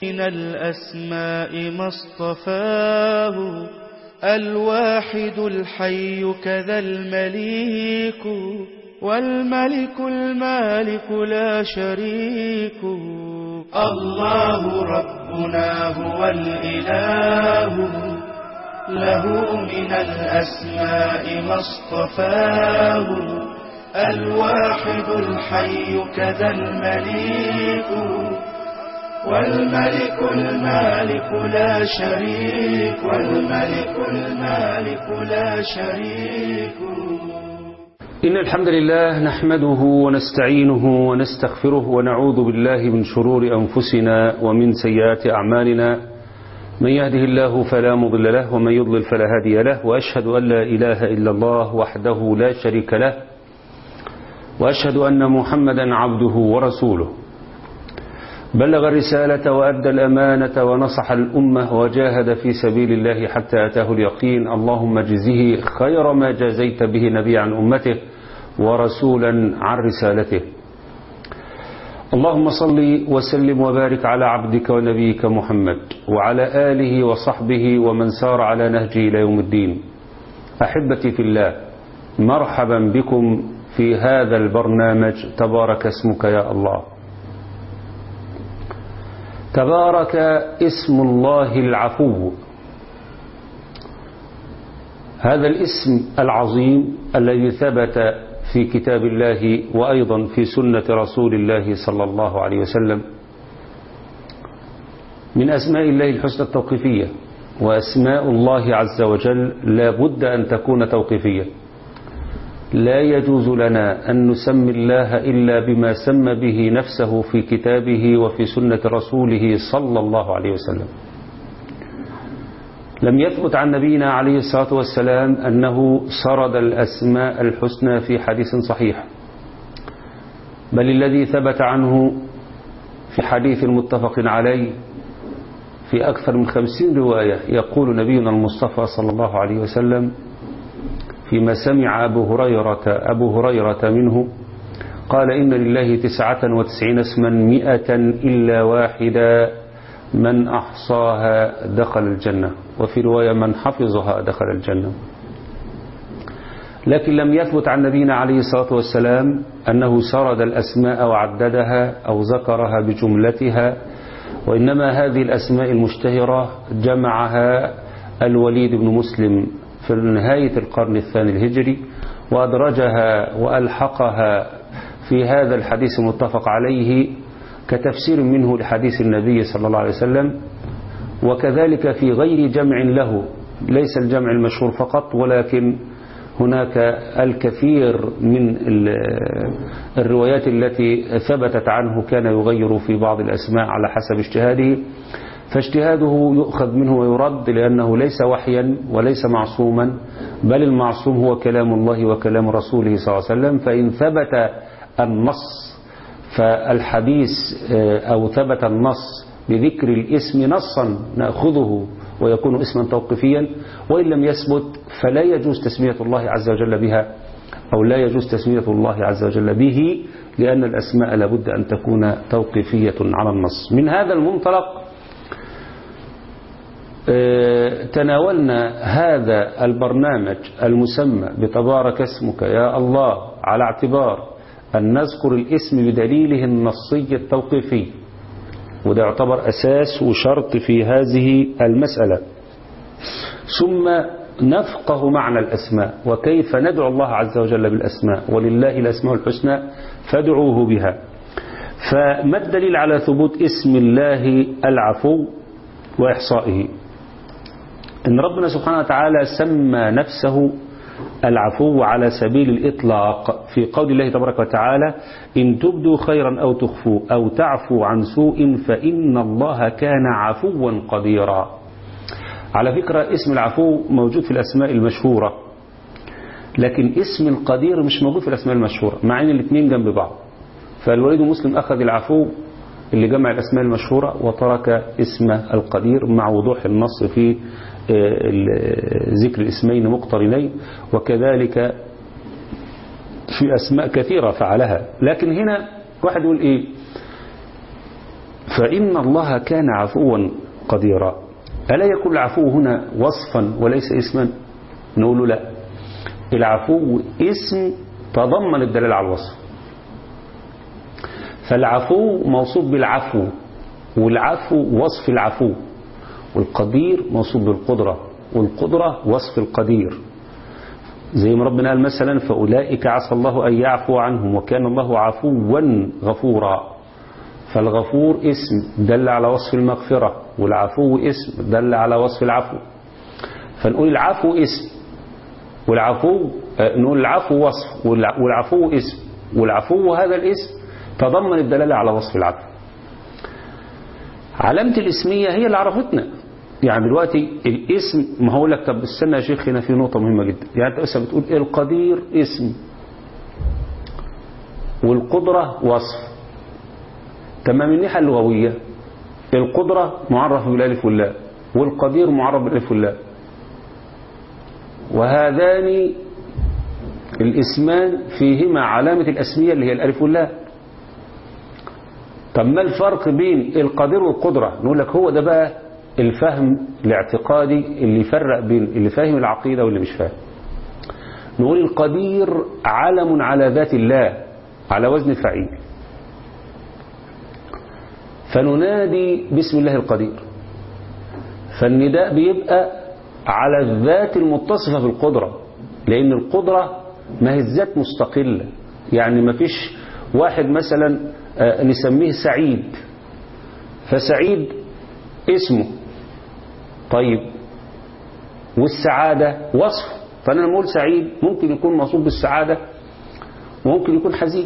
من الأسماء ما اصطفاه الواحد الحي كذا المليك والملك المالك لا شريك الله ربنا هو الإله له من الأسماء ما اصطفاه الواحد الحي كذا المليك والملك المالك لا شريك والملك المالك لا شريك إن الحمد لله نحمده ونستعينه ونستغفره ونعوذ بالله من شرور أنفسنا ومن سيئات أعمالنا من يهده الله فلا مضل له ومن يضلل فلا هادي له وأشهد أن لا إله إلا الله وحده لا شريك له وأشهد أن محمدا عبده ورسوله بلغ الرسالة وأدى الأمانة ونصح الأمة وجاهد في سبيل الله حتى أتاه اليقين اللهم جزه خير ما جازيت به نبي عن أمته ورسولا عن رسالته اللهم صل وسلم وبارك على عبدك ونبيك محمد وعلى آله وصحبه ومن سار على نهجه إلى يوم الدين أحبتي في الله مرحبا بكم في هذا البرنامج تبارك اسمك يا الله تبارك اسم الله العفو هذا الاسم العظيم الذي ثبت في كتاب الله وأيضا في سنة رسول الله صلى الله عليه وسلم من أسماء الله الحسنى التوقيفية وأسماء الله عز وجل لا بد أن تكون توقيفية لا يجوز لنا أن نسمي الله إلا بما سمى به نفسه في كتابه وفي سنة رسوله صلى الله عليه وسلم لم يثبت عن نبينا عليه الصلاة والسلام أنه سرد الأسماء الحسنى في حديث صحيح بل الذي ثبت عنه في حديث متفق عليه في أكثر من خمسين رواية يقول نبينا المصطفى صلى الله عليه وسلم فيما سمع أبو هريرة, أبو هريرة منه قال إن لله تسعة وتسعين اسما مئة إلا واحدا من أحصاها دخل الجنة وفي رواية من حفظها دخل الجنة لكن لم يثبت عن نبينا عليه الصلاة والسلام أنه سرد الأسماء وعددها أو ذكرها بجملتها وإنما هذه الأسماء المشتهرة جمعها الوليد بن مسلم في نهاية القرن الثاني الهجري وأدرجها وألحقها في هذا الحديث المتفق عليه كتفسير منه لحديث النبي صلى الله عليه وسلم وكذلك في غير جمع له ليس الجمع المشهور فقط ولكن هناك الكثير من الروايات التي ثبتت عنه كان يغير في بعض الأسماء على حسب اجتهاده فاجتهاده يؤخذ منه ويرد لأنه ليس وحيا وليس معصوما بل المعصوم هو كلام الله وكلام رسوله صلى الله عليه وسلم فإن ثبت النص فالحديث أو ثبت النص بذكر الاسم نصا نأخذه ويكون اسما توقيفيا وإن لم يثبت فلا يجوز تسمية الله عز وجل بها أو لا يجوز تسمية الله عز وجل به لأن الأسماء لابد أن تكون توقيفية على النص من هذا المنطلق تناولنا هذا البرنامج المسمى بتبارك اسمك يا الله على اعتبار أن نذكر الاسم بدليله النصي التوقيفي وده يعتبر أساس وشرط في هذه المسألة ثم نفقه معنى الأسماء وكيف ندعو الله عز وجل بالأسماء ولله الأسماء الحسنى فادعوه بها فما الدليل على ثبوت اسم الله العفو وإحصائه إن ربنا سبحانه وتعالى سمى نفسه العفو على سبيل الإطلاق في قول الله تبارك وتعالى إن تبدوا خيرا أو تخفوا أو تعفوا عن سوء فإن الله كان عفوا قديرا على فكرة اسم العفو موجود في الأسماء المشهورة لكن اسم القدير مش موجود في الأسماء المشهورة مع أن الاثنين جنب بعض فالوليد مسلم أخذ العفو اللي جمع الأسماء المشهورة وترك اسم القدير مع وضوح النص في ذكر الاسمين مقترنين وكذلك في أسماء كثيرة فعلها لكن هنا واحد يقول إيه فإن الله كان عفوا قديرا ألا يكون العفو هنا وصفا وليس اسما نقول له لا العفو اسم تضمن الدلالة على الوصف فالعفو موصوف بالعفو والعفو وصف العفو والقدير موصوف بالقدرة والقدرة وصف القدير زي ما ربنا قال مثلا فأولئك عسى الله أن يعفو عنهم وكان الله عفوا غفورا فالغفور اسم دل على وصف المغفرة والعفو اسم دل على وصف العفو فنقول العفو اسم والعفو نقول العفو وصف والعفو اسم والعفو هذا الاسم تضمن الدلالة على وصف العفو علامة الاسمية هي اللي عرفتنا يعني دلوقتي الاسم ما هقول لك طب استنى يا شيخ هنا في نقطة مهمة جدا يعني انت بس بتقول القدير اسم والقدرة وصف تمام من الناحية اللغوية القدرة معرف بالالف واللام والقدير معرف بالالف واللام وهذان الاسمان فيهما علامة الاسمية اللي هي الالف واللام طب ما الفرق بين القدير والقدرة نقول لك هو ده بقى الفهم الاعتقادي اللي يفرق بين اللي فاهم العقيدة واللي مش فاهم نقول القدير علم على ذات الله على وزن فعيل فننادي باسم الله القدير فالنداء بيبقى على الذات المتصفة بالقدرة لأن القدرة ما هي الذات مستقلة يعني ما فيش واحد مثلا نسميه سعيد فسعيد اسمه طيب والسعادة وصف فأنا لما أقول سعيد ممكن يكون موصوف بالسعادة وممكن يكون حزين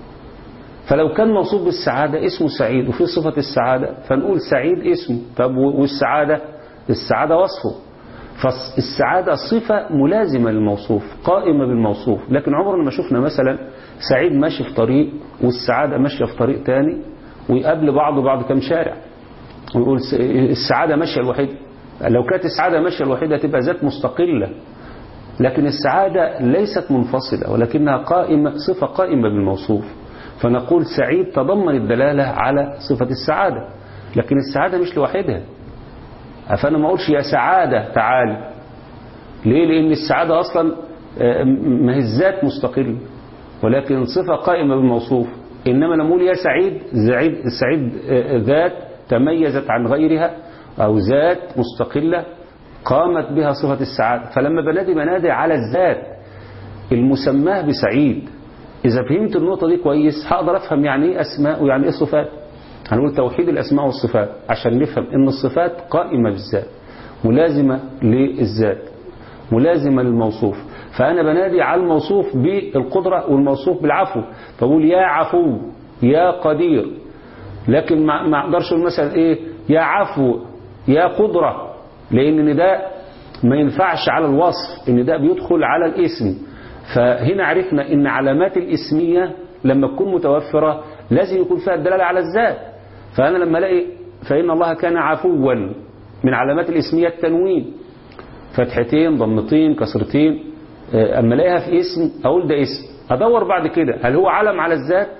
فلو كان موصوف بالسعادة اسمه سعيد وفي صفة السعادة فنقول سعيد اسمه طب والسعادة السعادة وصفه فالسعادة صفة ملازمة للموصوف قائمة بالموصوف لكن عمرنا ما شفنا مثلا سعيد ماشي في طريق والسعادة ماشية في طريق تاني ويقابل بعض بعض كم شارع ويقول السعادة ماشية الوحيدة لو كانت السعادة ماشية الوحيدة تبقى ذات مستقلة لكن السعادة ليست منفصلة ولكنها قائمة صفة قائمة بالموصوف فنقول سعيد تضمن الدلالة على صفة السعادة لكن السعادة مش لوحدها فأنا ما أقولش يا سعادة تعالي ليه لأن السعادة أصلا ما هي الذات مستقلة ولكن صفة قائمة بالموصوف إنما لما أقول يا سعيد سعيد, سعيد ذات تميزت عن غيرها أو ذات مستقلة قامت بها صفة السعادة فلما بنادي بنادي على الذات المسماه بسعيد إذا فهمت النقطة دي كويس هقدر أفهم يعني إيه أسماء ويعني إيه صفات هنقول توحيد الأسماء والصفات عشان نفهم إن الصفات قائمة بالذات ملازمة للذات ملازمة للموصوف فأنا بنادي على الموصوف بالقدرة والموصوف بالعفو فبقول يا عفو يا قدير لكن ما اقدرش مثلا ايه يا عفو يا قدرة لان النداء ما ينفعش على الوصف النداء بيدخل على الاسم فهنا عرفنا ان علامات الاسمية لما تكون متوفرة لازم يكون فيها الدلالة على الذات فانا لما الاقي فان الله كان عفوا من علامات الاسمية التنوين فتحتين ضمتين كسرتين اما الاقيها في اسم اقول ده اسم ادور بعد كده هل هو علم على الذات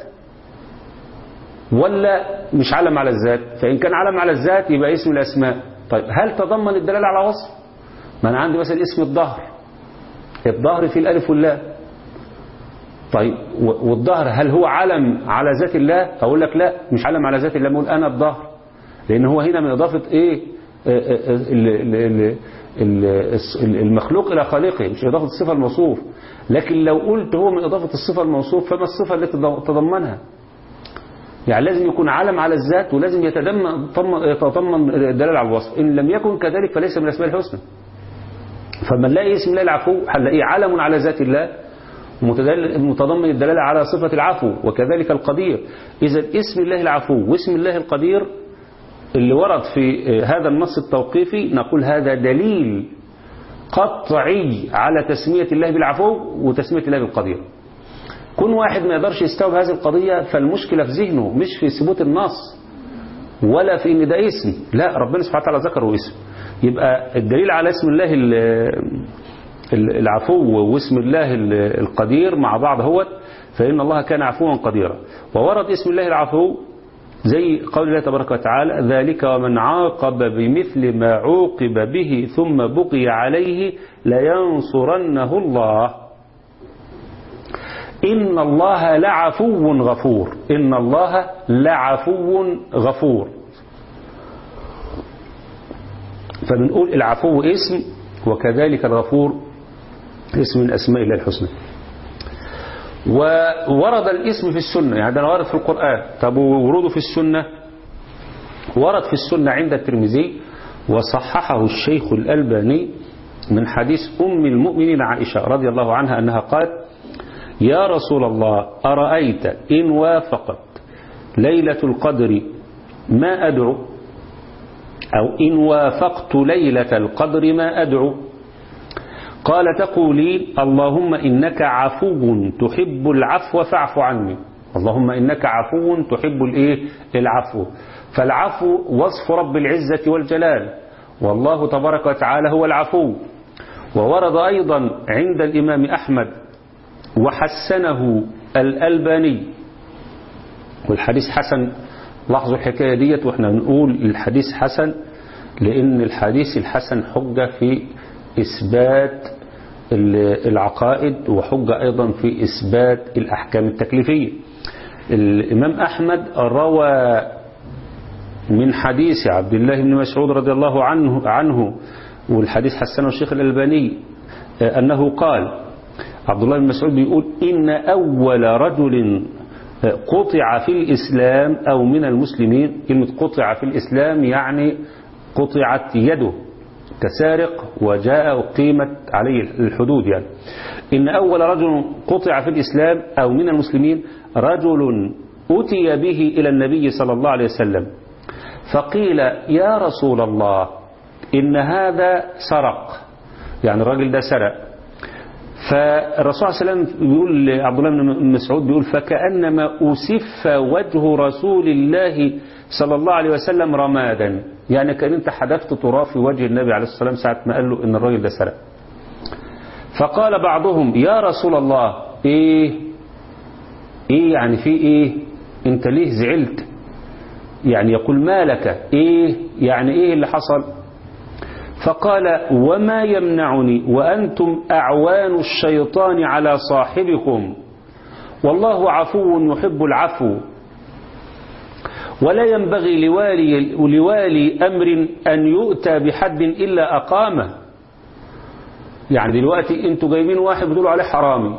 ولا مش علم على الذات فإن كان علم على الذات يبقى اسم الأسماء طيب هل تضمن الدلالة على وصف ما أنا عندي مثلا اسم الظهر الظهر في الألف واللام طيب والظهر هل هو علم على ذات الله أقول لك لا مش علم على ذات الله أقول أنا الظهر لأن هو هنا من إضافة إيه المخلوق إلى خالقه مش إضافة الصفة الموصوف لكن لو قلت هو من إضافة الصفة الموصوف فما الصفة التي تضمنها يعني لازم يكون علم على الذات ولازم يتضمن يتضمن الدلالة على الوصف إن لم يكن كذلك فليس من الأسماء الحسنى فما نلاقي اسم الله العفو هنلاقيه علم على ذات الله متضمن الدلالة على صفة العفو وكذلك القدير إذا اسم الله العفو واسم الله القدير اللي ورد في هذا النص التوقيفي نقول هذا دليل قطعي على تسمية الله بالعفو وتسمية الله بالقدير كون واحد ما يقدرش يستوعب هذه القضية فالمشكلة في ذهنه مش في ثبوت النص ولا في ان ده اسم لا ربنا سبحانه وتعالى ذكره اسم يبقى الدليل على اسم الله العفو واسم الله القدير مع بعض هو فإن الله كان عفوا قديرا وورد اسم الله العفو زي قول الله تبارك وتعالى ذلك ومن عاقب بمثل ما عوقب به ثم بقي عليه لينصرنه الله إن الله لعفو غفور إن الله لعفو غفور فبنقول العفو اسم وكذلك الغفور اسم من أسماء الله الحسنى وورد الاسم في السنة يعني ده ورد في القرآن طب وروده في السنة ورد في السنة عند الترمذي وصححه الشيخ الألباني من حديث أم المؤمنين عائشة رضي الله عنها أنها قالت يا رسول الله أرأيت إن وافقت ليلة القدر ما أدعو أو إن وافقت ليلة القدر ما أدعو قال تقولين اللهم إنك عفو تحب العفو فاعف عني اللهم إنك عفو تحب الإيه العفو فالعفو وصف رب العزة والجلال والله تبارك وتعالى هو العفو وورد أيضا عند الإمام أحمد وحسنه الألباني والحديث حسن لاحظوا الحكاية ديت واحنا بنقول الحديث حسن لأن الحديث الحسن حجة في إثبات العقائد وحجة أيضا في إثبات الأحكام التكليفية الإمام أحمد روى من حديث عبد الله بن مسعود رضي الله عنه, عنه والحديث حسنه الشيخ الألباني أنه قال عبد الله بن مسعود بيقول إن أول رجل قطع في الإسلام أو من المسلمين كلمة قطع في الإسلام يعني قطعت يده كسارق وجاء أقيمت عليه الحدود يعني إن أول رجل قطع في الإسلام أو من المسلمين رجل أتي به إلى النبي صلى الله عليه وسلم فقيل يا رسول الله إن هذا سرق يعني الراجل ده سرق فالرسول صلى الله عليه وسلم بيقول لعبد الله بن مسعود بيقول فكأنما أسف وجه رسول الله صلى الله عليه وسلم رمادا يعني كان انت حدفت تراب في وجه النبي عليه الصلاة والسلام ساعة ما قال له ان الراجل ده سرق فقال بعضهم يا رسول الله ايه ايه يعني في ايه انت ليه زعلت يعني يقول ما لك ايه يعني ايه اللي حصل فقال وما يمنعني وأنتم أعوان الشيطان على صاحبكم والله عفو يحب العفو ولا ينبغي لوالي, لوالي أمر أن يؤتى بحد إلا أقامه يعني دلوقتي انتوا جايبين واحد بتقولوا عليه حرامي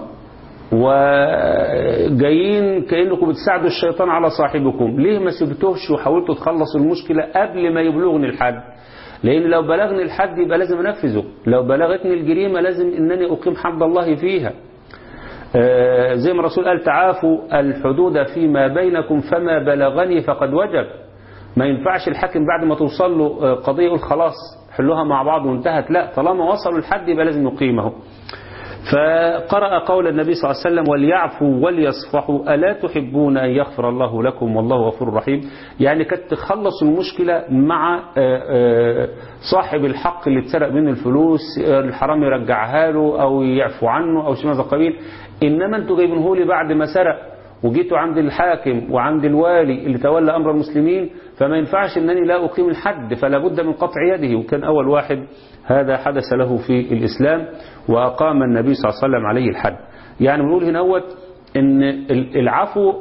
وجايين كأنكم بتساعدوا الشيطان على صاحبكم ليه ما سبتوش وحاولتوا تخلصوا المشكلة قبل ما يبلغني الحد لأن لو بلغني الحد يبقى لازم أنفذه لو بلغتني الجريمة لازم أنني أقيم حد الله فيها آه زي ما الرسول قال تعافوا الحدود فيما بينكم فما بلغني فقد وجب ما ينفعش الحاكم بعد ما توصل له قضية يقول خلاص حلوها مع بعض وانتهت لا طالما وصلوا الحد يبقى لازم نقيمه فقرأ قول النبي صلى الله عليه وسلم وليعفوا وليصفحوا ألا تحبون أن يغفر الله لكم والله غفور رحيم يعني كانت تخلص المشكلة مع صاحب الحق اللي اتسرق منه الفلوس الحرام يرجعها له أو يعفو عنه أو شيء من القبيل إنما أنتوا جايبينه لي بعد ما سرق وجيتوا عند الحاكم وعند الوالي اللي تولى أمر المسلمين فما ينفعش أنني لا أقيم الحد فلا بد من قطع يده وكان أول واحد هذا حدث له في الإسلام وأقام النبي صلى الله عليه وسلم عليه الحد يعني بنقول هنا هو أن العفو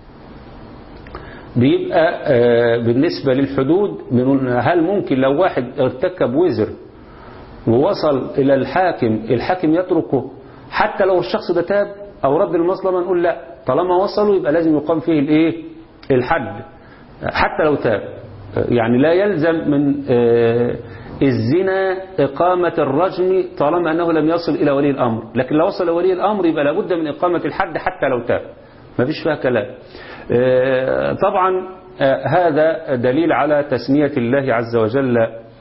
بيبقى بالنسبة للحدود هل ممكن لو واحد ارتكب وزر ووصل إلى الحاكم الحاكم يتركه حتى لو الشخص ده تاب أو رد المظلمة نقول لا طالما وصلوا يبقى لازم يقام فيه الايه الحد حتى لو تاب يعني لا يلزم من الزنا إقامة الرجم طالما أنه لم يصل إلى ولي الأمر لكن لو وصل ولي الأمر يبقى لابد من إقامة الحد حتى لو تاب ما فيش فيها كلام طبعا هذا دليل على تسمية الله عز وجل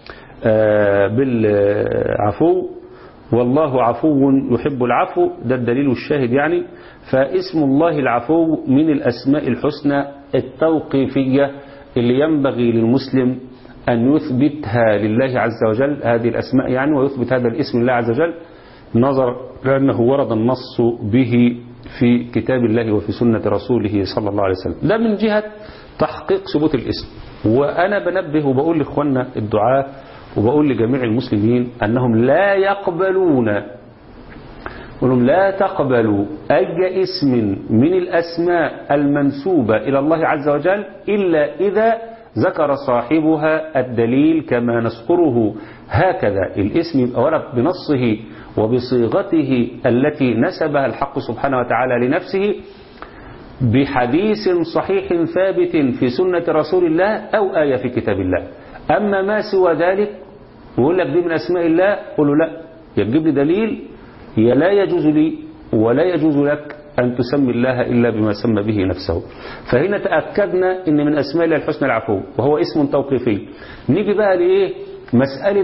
بالعفو والله عفو يحب العفو ده الدليل الشاهد يعني فاسم الله العفو من الأسماء الحسنى التوقيفية اللي ينبغي للمسلم أن يثبتها لله عز وجل هذه الأسماء يعني ويثبت هذا الاسم لله عز وجل نظر لأنه ورد النص به في كتاب الله وفي سنة رسوله صلى الله عليه وسلم ده من جهة تحقيق ثبوت الاسم وأنا بنبه وبقول لإخواننا الدعاء وبقول لجميع المسلمين أنهم لا يقبلون ولهم لا تقبلوا أي اسم من الأسماء المنسوبة إلى الله عز وجل إلا إذا ذكر صاحبها الدليل كما نذكره هكذا الاسم يبقى ورد بنصه وبصيغته التي نسبها الحق سبحانه وتعالى لنفسه بحديث صحيح ثابت في سنة رسول الله أو آية في كتاب الله أما ما سوى ذلك ويقول لك دي من أسماء الله قل له لا يجيب لي دليل هي لا يجوز لي ولا يجوز لك أن تسمي الله إلا بما سمى به نفسه فهنا تأكدنا أن من أسماء الله الحسنى العفو وهو اسم توقيفي نيجي بقى لإيه مسألة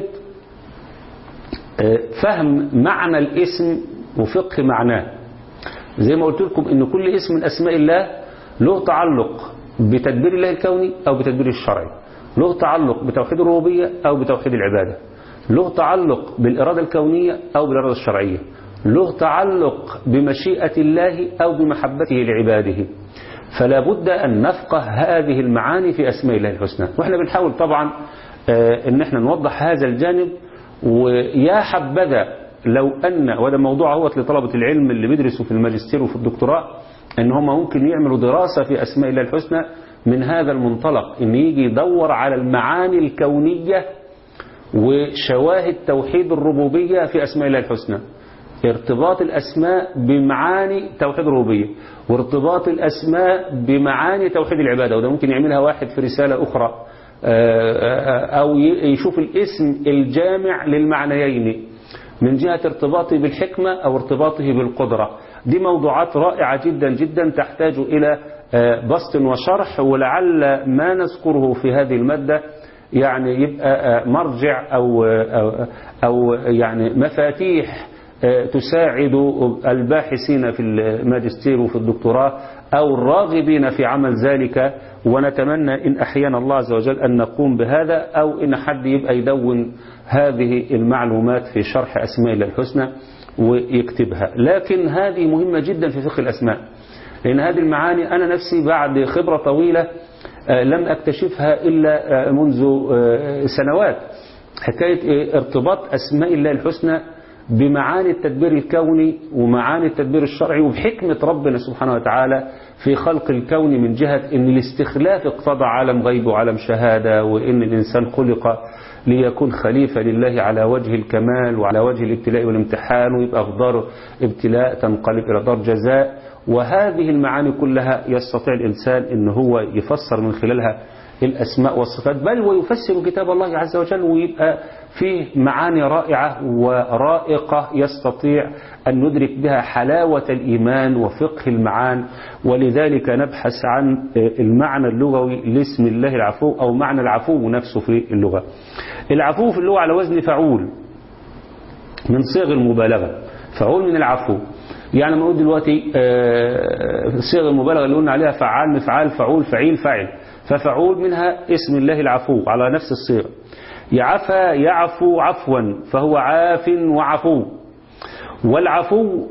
فهم معنى الاسم وفقه معناه زي ما قلت لكم ان كل اسم من اسماء الله له تعلق بتدبير الله الكوني او بتدبير الشرعي له تعلق بتوحيد الربوبية او بتوحيد العبادة له تعلق بالإرادة الكونية او بالإرادة الشرعية له تعلق بمشيئة الله او بمحبته لعباده فلا بد أن نفقه هذه المعاني في أسماء الله الحسنى وإحنا بنحاول طبعا أن احنا نوضح هذا الجانب ويا حبذا لو أن وده موضوع هو لطلبة العلم اللي بيدرسوا في الماجستير وفي الدكتوراه أن هم ممكن يعملوا دراسة في أسماء الله الحسنى من هذا المنطلق أن يجي يدور على المعاني الكونية وشواهد توحيد الربوبية في أسماء الله الحسنى ارتباط الأسماء بمعاني توحيد الربوبية وارتباط الأسماء بمعاني توحيد العبادة وده ممكن يعملها واحد في رسالة أخرى أو يشوف الاسم الجامع للمعنيين من جهة ارتباطه بالحكمة أو ارتباطه بالقدرة دي موضوعات رائعة جدا جدا تحتاج إلى بسط وشرح ولعل ما نذكره في هذه المادة يعني يبقى مرجع أو, أو, أو يعني مفاتيح تساعد الباحثين في الماجستير وفي الدكتوراه أو الراغبين في عمل ذلك ونتمنى إن أحيانا الله عز وجل أن نقوم بهذا أو إن حد يبقى يدون هذه المعلومات في شرح أسماء الله الحسنى ويكتبها لكن هذه مهمة جدا في فقه الأسماء لأن هذه المعاني أنا نفسي بعد خبرة طويلة لم أكتشفها إلا منذ سنوات حكاية ارتباط أسماء الله الحسنى بمعاني التدبير الكوني ومعاني التدبير الشرعي وبحكمة ربنا سبحانه وتعالى في خلق الكون من جهة أن الاستخلاف اقتضى عالم غيب وعالم شهادة وأن الإنسان خلق ليكون خليفة لله على وجه الكمال وعلى وجه الابتلاء والامتحان ويبقى في دار ابتلاء تنقلب إلى دار جزاء وهذه المعاني كلها يستطيع الإنسان أن هو يفسر من خلالها الأسماء والصفات بل ويفسر كتاب الله عز وجل ويبقى فيه معاني رائعة ورائقة يستطيع أن ندرك بها حلاوة الإيمان وفقه المعان ولذلك نبحث عن المعنى اللغوي لاسم الله العفو أو معنى العفو نفسه في اللغة العفو في اللغة على وزن فعول من صيغ المبالغة فعول من العفو يعني نقول دلوقتي صيغ المبالغة اللي قلنا عليها فعال مفعال فعول فعيل فاعل ففعول منها اسم الله العفو على نفس الصيغة يعفى يعفو عفوا فهو عاف وعفو والعفو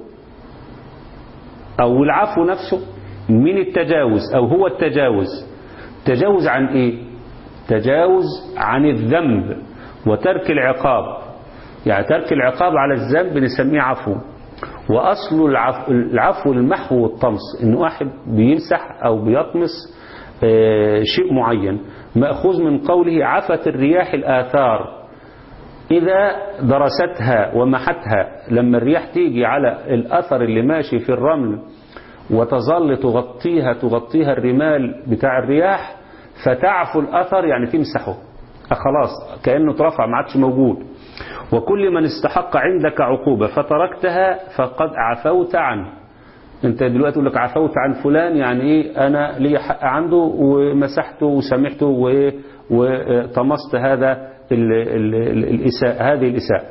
أو العفو نفسه من التجاوز أو هو التجاوز تجاوز عن إيه تجاوز عن الذنب وترك العقاب يعني ترك العقاب على الذنب نسميه عفو وأصل العفو, العفو المحو والطمس إن واحد بيمسح أو بيطمس شيء معين مأخوذ من قوله عفت الرياح الآثار إذا درستها ومحتها لما الرياح تيجي على الأثر اللي ماشي في الرمل وتظل تغطيها تغطيها الرمال بتاع الرياح فتعفو الأثر يعني تمسحه خلاص كأنه اترفع ما عادش موجود وكل من استحق عندك عقوبة فتركتها فقد عفوت عنه انت دلوقتي تقول لك عفوت عن فلان يعني ايه انا لي حق عنده ومسحته وسامحته وطمست هذا ال ال الإساءة هذه الإساءة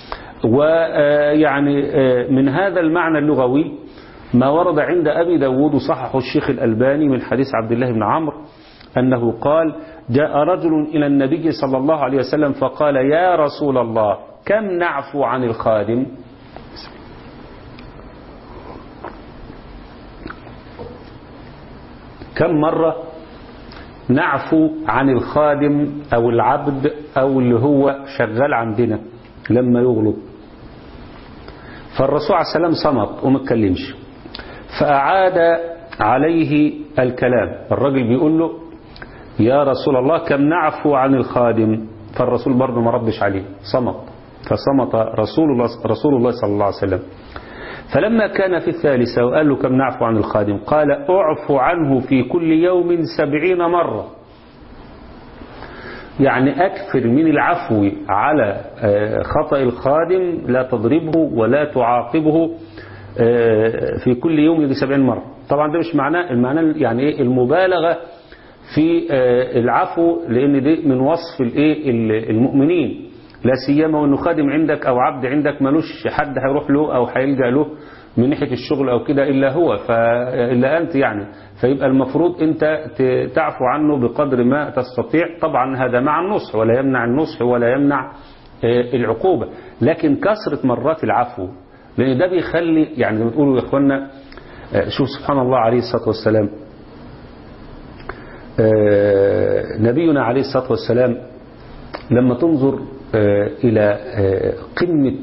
ويعني من هذا المعنى اللغوي ما ورد عند أبي داود صححه الشيخ الألباني من حديث عبد الله بن عمرو أنه قال جاء رجل إلى النبي صلى الله عليه وسلم فقال يا رسول الله كم نعفو عن الخادم كم مرة نعفو عن الخادم أو العبد أو اللي هو شغال عندنا لما يغلط فالرسول عليه السلام صمت وما اتكلمش فأعاد عليه الكلام الرجل بيقول له يا رسول الله كم نعفو عن الخادم فالرسول برضه ما ردش عليه صمت فصمت رسول الله رسول الله صلى الله عليه وسلم فلما كان في الثالثة وقال له كم نعفو عن الخادم قال اعفو عنه في كل يوم سبعين مرة يعني أكثر من العفو على خطأ الخادم لا تضربه ولا تعاقبه في كل يوم يجي سبعين مرة طبعا ده مش معناه المعنى يعني ايه المبالغة في العفو لأن دي من وصف الايه المؤمنين لا سيما وانه خادم عندك او عبد عندك ملوش حد هيروح له او هيلجأ له من ناحية الشغل او كده الا هو فالا انت يعني فيبقى المفروض انت تعفو عنه بقدر ما تستطيع طبعا هذا مع النصح ولا يمنع النصح ولا يمنع العقوبة لكن كثرة مرات العفو لان ده بيخلي يعني زي ما تقولوا يا اخوانا شوف سبحان الله عليه الصلاة والسلام نبينا عليه الصلاة والسلام لما تنظر إلى قمة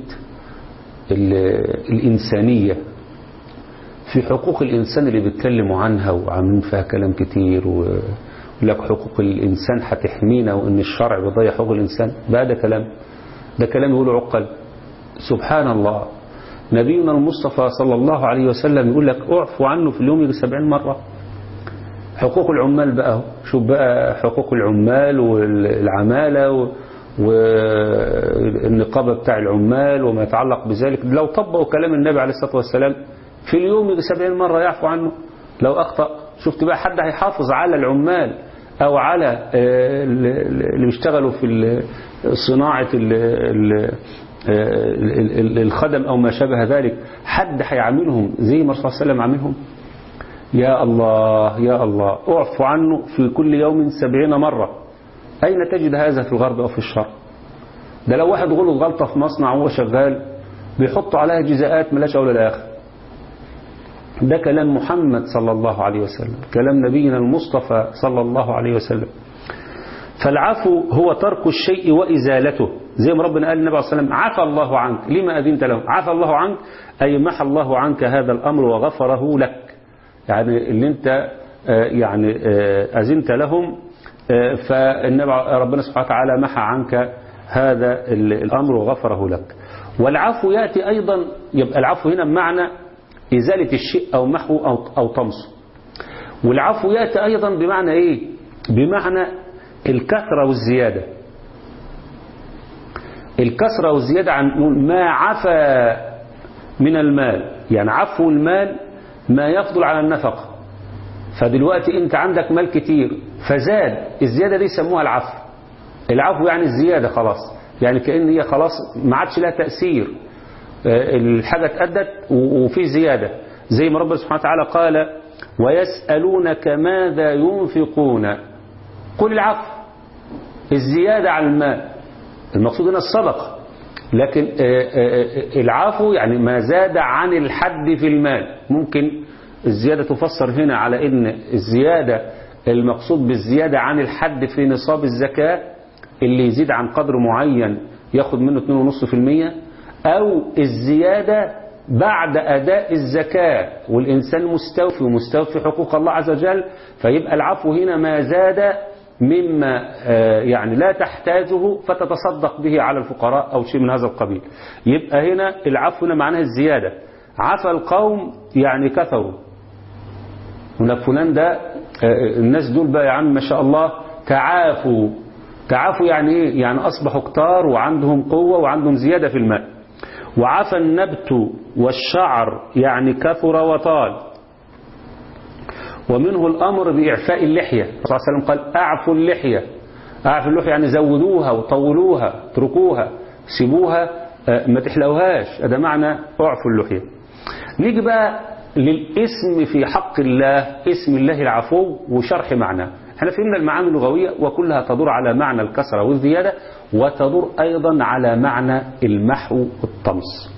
الإنسانية في حقوق الإنسان اللي بيتكلموا عنها وعاملين فيها كلام كتير ولك حقوق الإنسان هتحمينا وإن الشرع بيضيع حقوق الإنسان بقى ده كلام ده كلام يقوله عقل سبحان الله نبينا المصطفى صلى الله عليه وسلم يقول لك اعفو عنه في اليوم يجي سبعين مرة حقوق العمال بقى شوف بقى حقوق العمال والعمالة والنقابة بتاع العمال وما يتعلق بذلك لو طبقوا كلام النبي عليه الصلاة والسلام في اليوم يجي سبعين مرة يعفو عنه لو أخطأ شفت بقى حد هيحافظ على العمال أو على اللي بيشتغلوا في صناعة الخدم أو ما شابه ذلك حد هيعاملهم زي ما الرسول صلى الله عليه وسلم عاملهم يا الله يا الله اعفو عنه في كل يوم سبعين مرة أين تجد هذا في الغرب أو في الشرق ده لو واحد غلط غلطة في مصنع وهو شغال بيحطوا عليها جزاءات ملاش أول الآخر ده كلام محمد صلى الله عليه وسلم كلام نبينا المصطفى صلى الله عليه وسلم فالعفو هو ترك الشيء وإزالته زي ما ربنا قال النبي عليه الصلاة والسلام عفى الله عنك لما أذنت له عفى الله عنك أي محى الله عنك هذا الأمر وغفره لك يعني اللي انت يعني أذنت لهم فالنبي ربنا سبحانه وتعالى محى عنك هذا الأمر وغفره لك والعفو يأتي أيضا يبقى العفو هنا بمعنى إزالة الشيء أو محو أو, أو طمسه والعفو يأتي أيضا بمعنى إيه بمعنى الكثرة والزيادة الكثرة والزيادة عن ما عفى من المال يعني عفو المال ما يفضل على النفقة فدلوقتي انت عندك مال كتير فزاد الزيادة دي يسموها العفو العفو يعني الزيادة خلاص يعني كأن هي خلاص ما عادش لها تأثير الحاجة اتأدت وفي زيادة زي ما ربنا سبحانه وتعالى قال ويسألونك ماذا ينفقون قل العفو الزيادة على المال المقصود هنا الصدقة لكن العفو يعني ما زاد عن الحد في المال ممكن الزيادة تفسر هنا على ان الزيادة المقصود بالزيادة عن الحد في نصاب الزكاة اللي يزيد عن قدر معين ياخد منه 2.5% او الزيادة بعد أداء الزكاة والإنسان مستوفي ومستوفي حقوق الله عز وجل فيبقى العفو هنا ما زاد مما يعني لا تحتاجه فتتصدق به على الفقراء أو شيء من هذا القبيل يبقى هنا العفو هنا معناه الزيادة عفى القوم يعني كثروا هناك فلان ده الناس دول بقى يا عم ما شاء الله تعافوا تعافوا يعني ايه يعني أصبحوا كتار وعندهم قوة وعندهم زيادة في الماء وعفى النبت والشعر يعني كثر وطال ومنه الأمر بإعفاء اللحية صلى الله عليه وسلم قال أعفوا اللحية أعفوا اللحية يعني زودوها وطولوها اتركوها سيبوها ما تحلوهاش هذا معنى أعفوا اللحية نيجي بقى للاسم في حق الله اسم الله العفو وشرح معناه احنا فهمنا المعاني اللغوية وكلها تدور على معنى الكسرة والزيادة وتدور أيضا على معنى المحو والطمس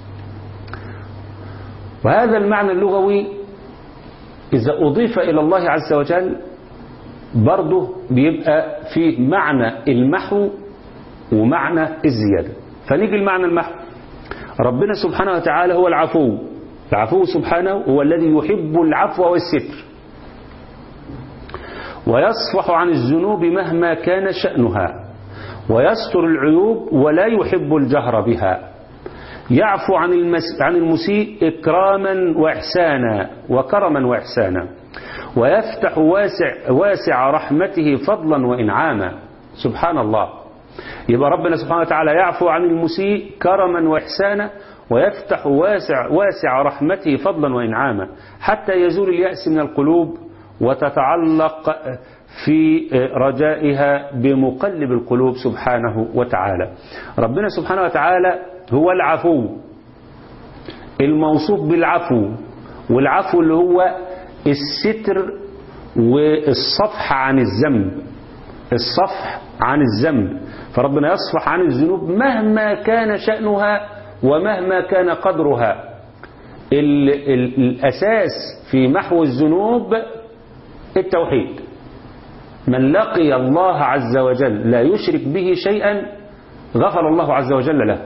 وهذا المعنى اللغوي إذا أضيف إلى الله عز وجل برضه بيبقى فيه معنى المحو ومعنى الزيادة فنيجي المعنى المحو ربنا سبحانه وتعالى هو العفو العفو سبحانه هو الذي يحب العفو والستر ويصفح عن الذنوب مهما كان شأنها ويستر العيوب ولا يحب الجهر بها يعفو عن المس... عن المسيء إكراما وإحسانا وكرما وإحسانا ويفتح واسع واسع رحمته فضلا وإنعاما سبحان الله يبقى ربنا سبحانه وتعالى يعفو عن المسيء كرما وإحسانا ويفتح واسع واسع رحمته فضلا وإنعاما حتى يزول اليأس من القلوب وتتعلق في رجائها بمقلب القلوب سبحانه وتعالى ربنا سبحانه وتعالى هو العفو الموصوف بالعفو والعفو اللي هو الستر والصفح عن الذنب الصفح عن الذنب فربنا يصفح عن الذنوب مهما كان شأنها ومهما كان قدرها ال ال الأساس في محو الذنوب التوحيد من لقي الله عز وجل لا يشرك به شيئا غفر الله عز وجل له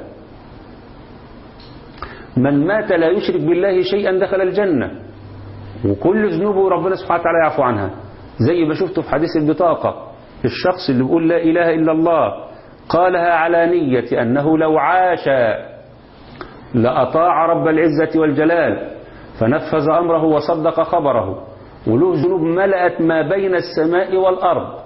من مات لا يشرك بالله شيئا دخل الجنة وكل ذنوبه ربنا سبحانه وتعالى يعفو عنها زي ما شفته في حديث البطاقة الشخص اللي بيقول لا إله إلا الله قالها على نية أنه لو عاش لأطاع رب العزة والجلال فنفذ أمره وصدق خبره وله ذنوب ملأت ما بين السماء والأرض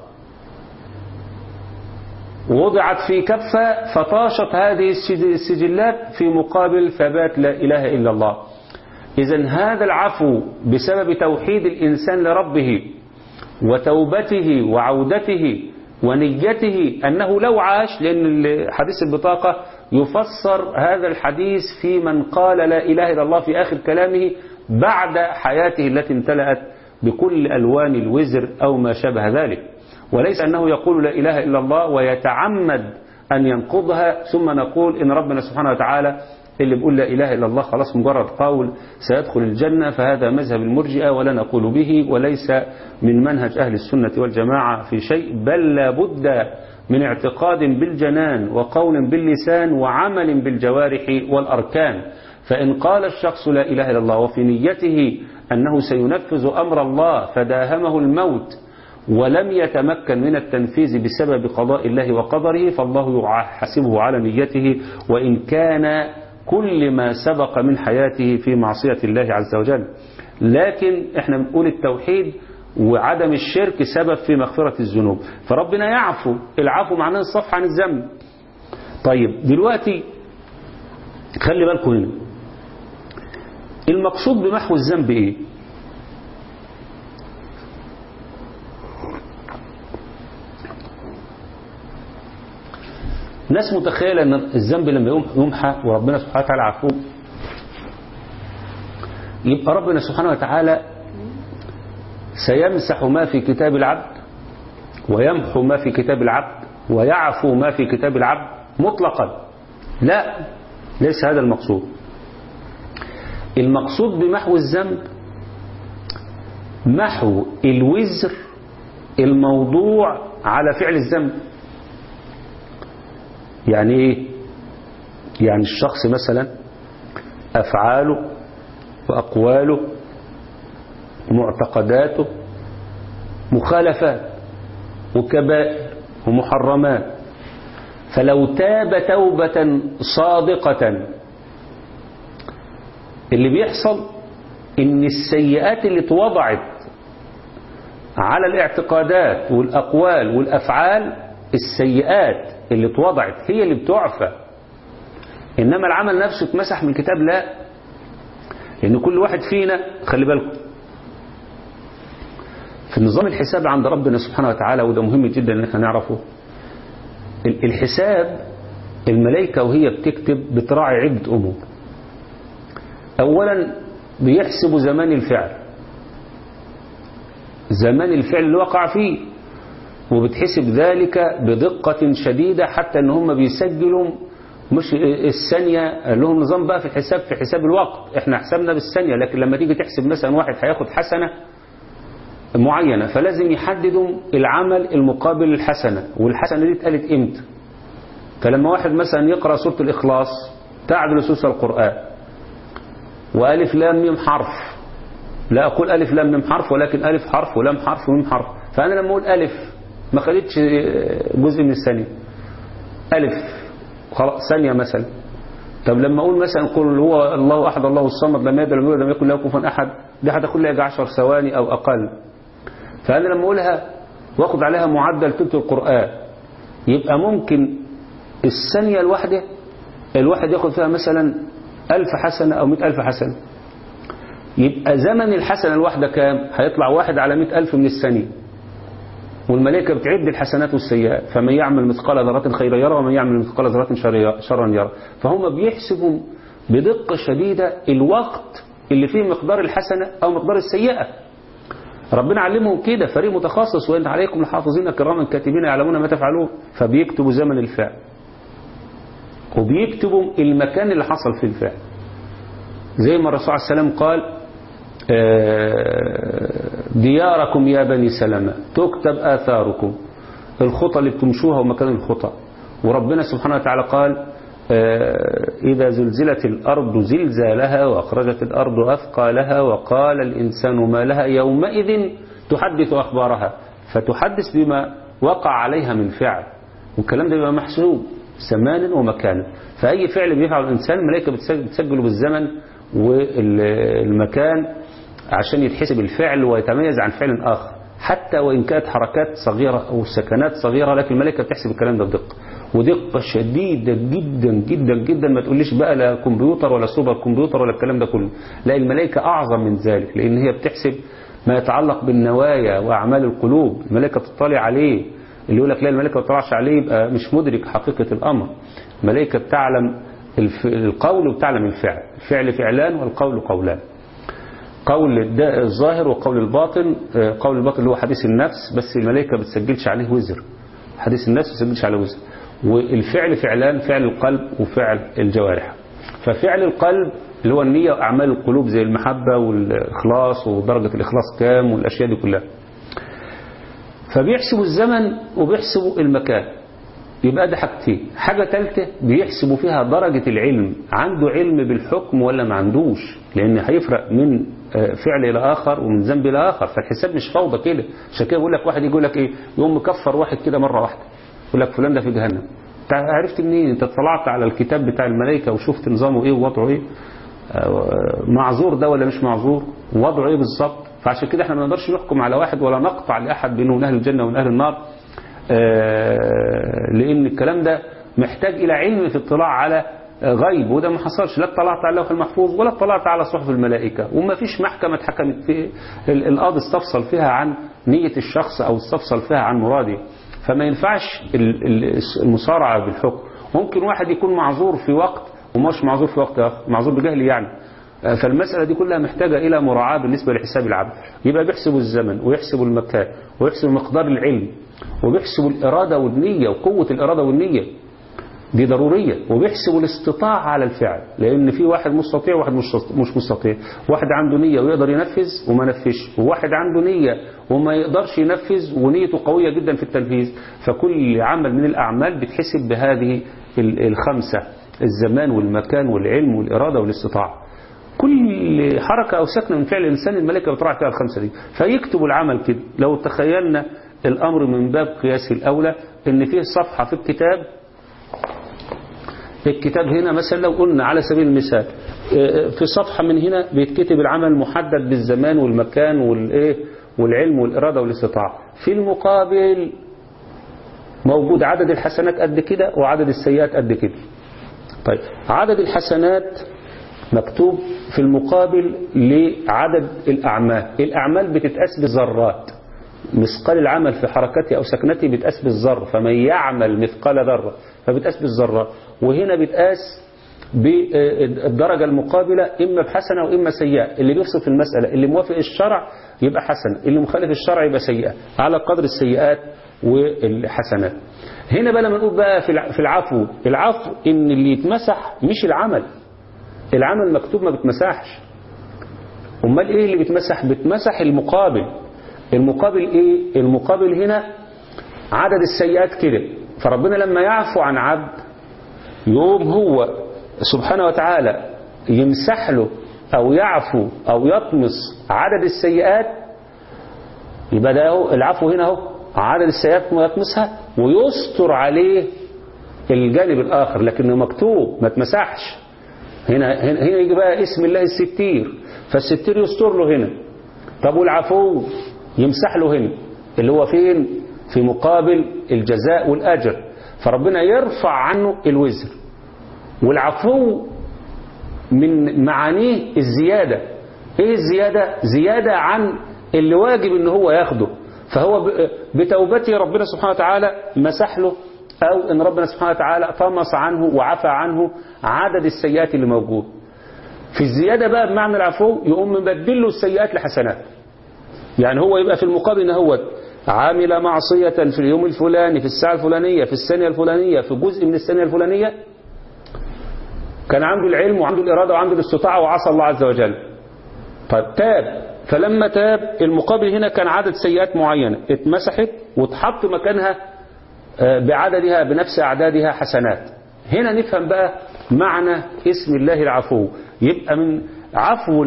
وضعت في كفة فطاشت هذه السجلات في مقابل ثبات لا إله إلا الله إذا هذا العفو بسبب توحيد الإنسان لربه وتوبته وعودته ونيته أنه لو عاش لأن حديث البطاقة يفسر هذا الحديث في من قال لا إله إلا الله في آخر كلامه بعد حياته التي امتلأت بكل ألوان الوزر أو ما شابه ذلك وليس أنه يقول لا إله إلا الله ويتعمد أن ينقضها ثم نقول إن ربنا سبحانه وتعالى اللي بيقول لا إله إلا الله خلاص مجرد قول سيدخل الجنة فهذا مذهب المرجئة ولا نقول به وليس من منهج أهل السنة والجماعة في شيء بل لا بد من اعتقاد بالجنان وقول باللسان وعمل بالجوارح والأركان فإن قال الشخص لا إله إلا الله وفي نيته أنه سينفذ أمر الله فداهمه الموت ولم يتمكن من التنفيذ بسبب قضاء الله وقدره فالله يحاسبه على نيته وإن كان كل ما سبق من حياته في معصية الله عز وجل لكن احنا بنقول التوحيد وعدم الشرك سبب في مغفرة الذنوب فربنا يعفو العفو معناه الصفح عن الذنب طيب دلوقتي خلي بالكم هنا المقصود بمحو الذنب ايه ناس متخيلة ان الذنب لما يمحى وربنا سبحانه وتعالى عفو يبقى ربنا سبحانه وتعالى سيمسح ما في كتاب العبد ويمحو ما في كتاب العبد ويعفو ما في كتاب العبد مطلقا لا ليس هذا المقصود المقصود بمحو الذنب محو الوزر الموضوع على فعل الذنب يعني ايه يعني الشخص مثلا افعاله واقواله معتقداته مخالفات وكبائر ومحرمات فلو تاب توبة صادقة اللي بيحصل ان السيئات اللي اتوضعت على الاعتقادات والاقوال والافعال السيئات اللي اتوضعت هي اللي بتعفى انما العمل نفسه اتمسح من كتاب لا لان كل واحد فينا خلي بالكم في نظام الحساب عند ربنا سبحانه وتعالى وده مهم جدا ان احنا نعرفه الحساب الملائكة وهي بتكتب بتراعي عدة أمور أولا بيحسبوا زمان الفعل زمان الفعل اللي وقع فيه وبتحسب ذلك بدقة شديدة حتى ان هم بيسجلوا مش الثانية لهم نظام بقى في الحساب في حساب الوقت احنا حسبنا بالثانية لكن لما تيجي تحسب مثلا واحد هياخد حسنة معينة فلازم يحددوا العمل المقابل للحسنة والحسنة دي اتقالت امتى فلما واحد مثلا يقرأ سورة الإخلاص تعدل سوس القرآن وألف لام ميم حرف لا أقول ألف لام ميم حرف ولكن ألف حرف ولام حرف وميم حرف فأنا لما أقول ألف ما خليتش جزء من الثانية ألف خلاص ثانية مثلا طب لما أقول مثلا قل هو الله أحد الله الصمد لم يلد ولم يولد لم يكن له كفوا أحد دي هتاخد لها 10 ثواني أو أقل فأنا لما أقولها واخد عليها معدل تلت القرآن يبقى ممكن الثانية الواحدة الواحد ياخد فيها مثلا ألف حسنة أو مئة ألف حسنة يبقى زمن الحسنة الواحدة كام هيطلع واحد على مئة ألف من الثانية والملائكة بتعد الحسنات والسيئات فمن يعمل مثقال ذرة خيرا يرى ومن يعمل مثقال ذرة شرا يرى فهم بيحسبوا بدقة شديدة الوقت اللي فيه مقدار الحسنة أو مقدار السيئة ربنا علمهم كده فريق متخصص وإن عليكم الحافظين كراما كاتبين يعلمون ما تفعلون فبيكتبوا زمن الفعل وبيكتبوا المكان اللي حصل فيه الفعل زي ما الرسول عليه السلام قال دياركم يا بني سلمة تكتب آثاركم الخطى اللي بتمشوها ومكان الخطى وربنا سبحانه وتعالى قال إذا زلزلت الأرض زلزالها وأخرجت الأرض أثقالها وقال الإنسان ما لها يومئذ تحدث أخبارها فتحدث بما وقع عليها من فعل والكلام ده بيبقى محسوب زمانا ومكانا فأي فعل بيفعل الإنسان الملائكة بتسجله بالزمن والمكان عشان يتحسب الفعل ويتميز عن فعل آخر حتى وإن كانت حركات صغيرة أو سكنات صغيرة لكن الملائكة بتحسب الكلام ده بدقة ودقة شديدة جدا جدا جدا ما تقوليش بقى لا كمبيوتر ولا سوبر كمبيوتر ولا الكلام ده كله لا الملائكة أعظم من ذلك لأن هي بتحسب ما يتعلق بالنوايا وأعمال القلوب الملائكة تطلع عليه اللي يقول لك لا الملائكة ما تطلعش عليه يبقى مش مدرك حقيقة الأمر الملائكة بتعلم القول وبتعلم الفعل الفعل فعلان والقول قولان قول الظاهر وقول الباطن قول الباطن اللي هو حديث النفس بس الملائكة ما بتسجلش عليه وزر حديث النفس ما بتسجلش عليه وزر والفعل فعلان فعل القلب وفعل الجوارح ففعل القلب اللي هو النية وأعمال القلوب زي المحبة والإخلاص ودرجة الإخلاص كام والأشياء دي كلها فبيحسبوا الزمن وبيحسبوا المكان يبقى ده حاجتين حاجة ثالثة بيحسبوا فيها درجة العلم عنده علم بالحكم ولا ما عندوش لأن هيفرق من فعل إلى آخر ومن ذنب إلى آخر فالحساب مش فوضى كده عشان كده بيقول لك واحد يقول لك إيه يقوم مكفر واحد كده مرة واحدة يقول لك فلان ده في جهنم عرفت منين انت اطلعت على الكتاب بتاع الملائكة وشفت نظامه ايه ووضعه ايه معذور ده ولا مش معذور ووضعه ايه بالظبط فعشان كده احنا ما نقدرش نحكم على واحد ولا نقطع لأحد بينه من أهل الجنة ومن أهل النار لأن الكلام ده محتاج إلى علم في اطلاع على غيب وده ما حصلش لا اطلعت على اللوح المحفوظ ولا اطلعت على صحف الملائكة وما فيش محكمة اتحكمت في القاضي استفصل فيها عن نية الشخص أو استفصل فيها عن مراده فما ينفعش المصارعة بالحكم ممكن واحد يكون معذور في وقت ومش معذور في وقت آخر معذور بجهل يعني فالمسألة دي كلها محتاجة إلى مراعاة بالنسبة لحساب العبد يبقى بيحسبوا الزمن ويحسبوا المكان ويحسبوا مقدار العلم وبيحسبوا الإرادة والنية وقوة الإرادة والنية دي ضرورية وبيحسبوا الاستطاعة على الفعل لأن في واحد مستطيع وواحد مش مستطيع واحد عنده نية ويقدر ينفذ وما نفذش وواحد عنده نية وما يقدرش ينفذ ونيته قوية جدا في التنفيذ فكل عمل من الأعمال بتحسب بهذه الخمسة الزمان والمكان والعلم والإرادة والاستطاعة كل حركة أو سكنة من فعل الإنسان الملائكة بتراعي فيها الخمسة دي فيكتبوا العمل كده لو تخيلنا الأمر من باب قياس الأولى إن فيه صفحة في الكتاب الكتاب هنا مثلا لو قلنا على سبيل المثال في صفحة من هنا بيتكتب العمل محدد بالزمان والمكان والإيه والعلم والإرادة والاستطاعة في المقابل موجود عدد الحسنات قد كده وعدد السيئات قد كده طيب عدد الحسنات مكتوب في المقابل لعدد الأعمال الأعمال بتتقاس بالذرات مثقال العمل في حركته أو سكنته بتقاس بالذر فمن يعمل مثقال ذرة فبتقاس بالذرات وهنا بتقاس بالدرجة المقابلة إما بحسنة وإما سيئة اللي بيفصل في المسألة اللي موافق الشرع يبقى حسن اللي مخالف الشرع يبقى سيئة على قدر السيئات والحسنات هنا بقى لما نقول بقى في العفو العفو إن اللي يتمسح مش العمل العمل المكتوب ما بتمسحش امال ايه اللي بتمسح بتمسح المقابل المقابل ايه المقابل هنا عدد السيئات كده فربنا لما يعفو عن عبد يوم هو سبحانه وتعالى يمسح له او يعفو او يطمس عدد السيئات يبقى ده هو العفو هنا اهو عدد السيئات ما يطمسها ويستر عليه الجانب الاخر لكنه مكتوب ما تمسحش هنا هنا هنا يجي بقى اسم الله الستير فالستير يستر له هنا طب والعفو يمسح له هنا اللي هو فين في مقابل الجزاء والأجر فربنا يرفع عنه الوزر والعفو من معانيه الزيادة ايه الزيادة زيادة عن اللي واجب ان هو ياخده فهو بتوبته ربنا سبحانه وتعالى مسح له او ان ربنا سبحانه وتعالى طمس عنه وعفى عنه عدد السيئات اللي موجود في الزيادة بقى بمعنى العفو يقوم مبدل له السيئات لحسنات يعني هو يبقى في المقابل ان هو عامل معصية في اليوم الفلاني في الساعة الفلانية في الثانية الفلانية في جزء من الثانية الفلانية كان عنده العلم وعنده الإرادة وعنده الاستطاعة وعصى الله عز وجل طيب تاب فلما تاب المقابل هنا كان عدد سيئات معينة اتمسحت واتحط مكانها بعددها بنفس أعدادها حسنات هنا نفهم بقى معنى اسم الله العفو يبقى من عفو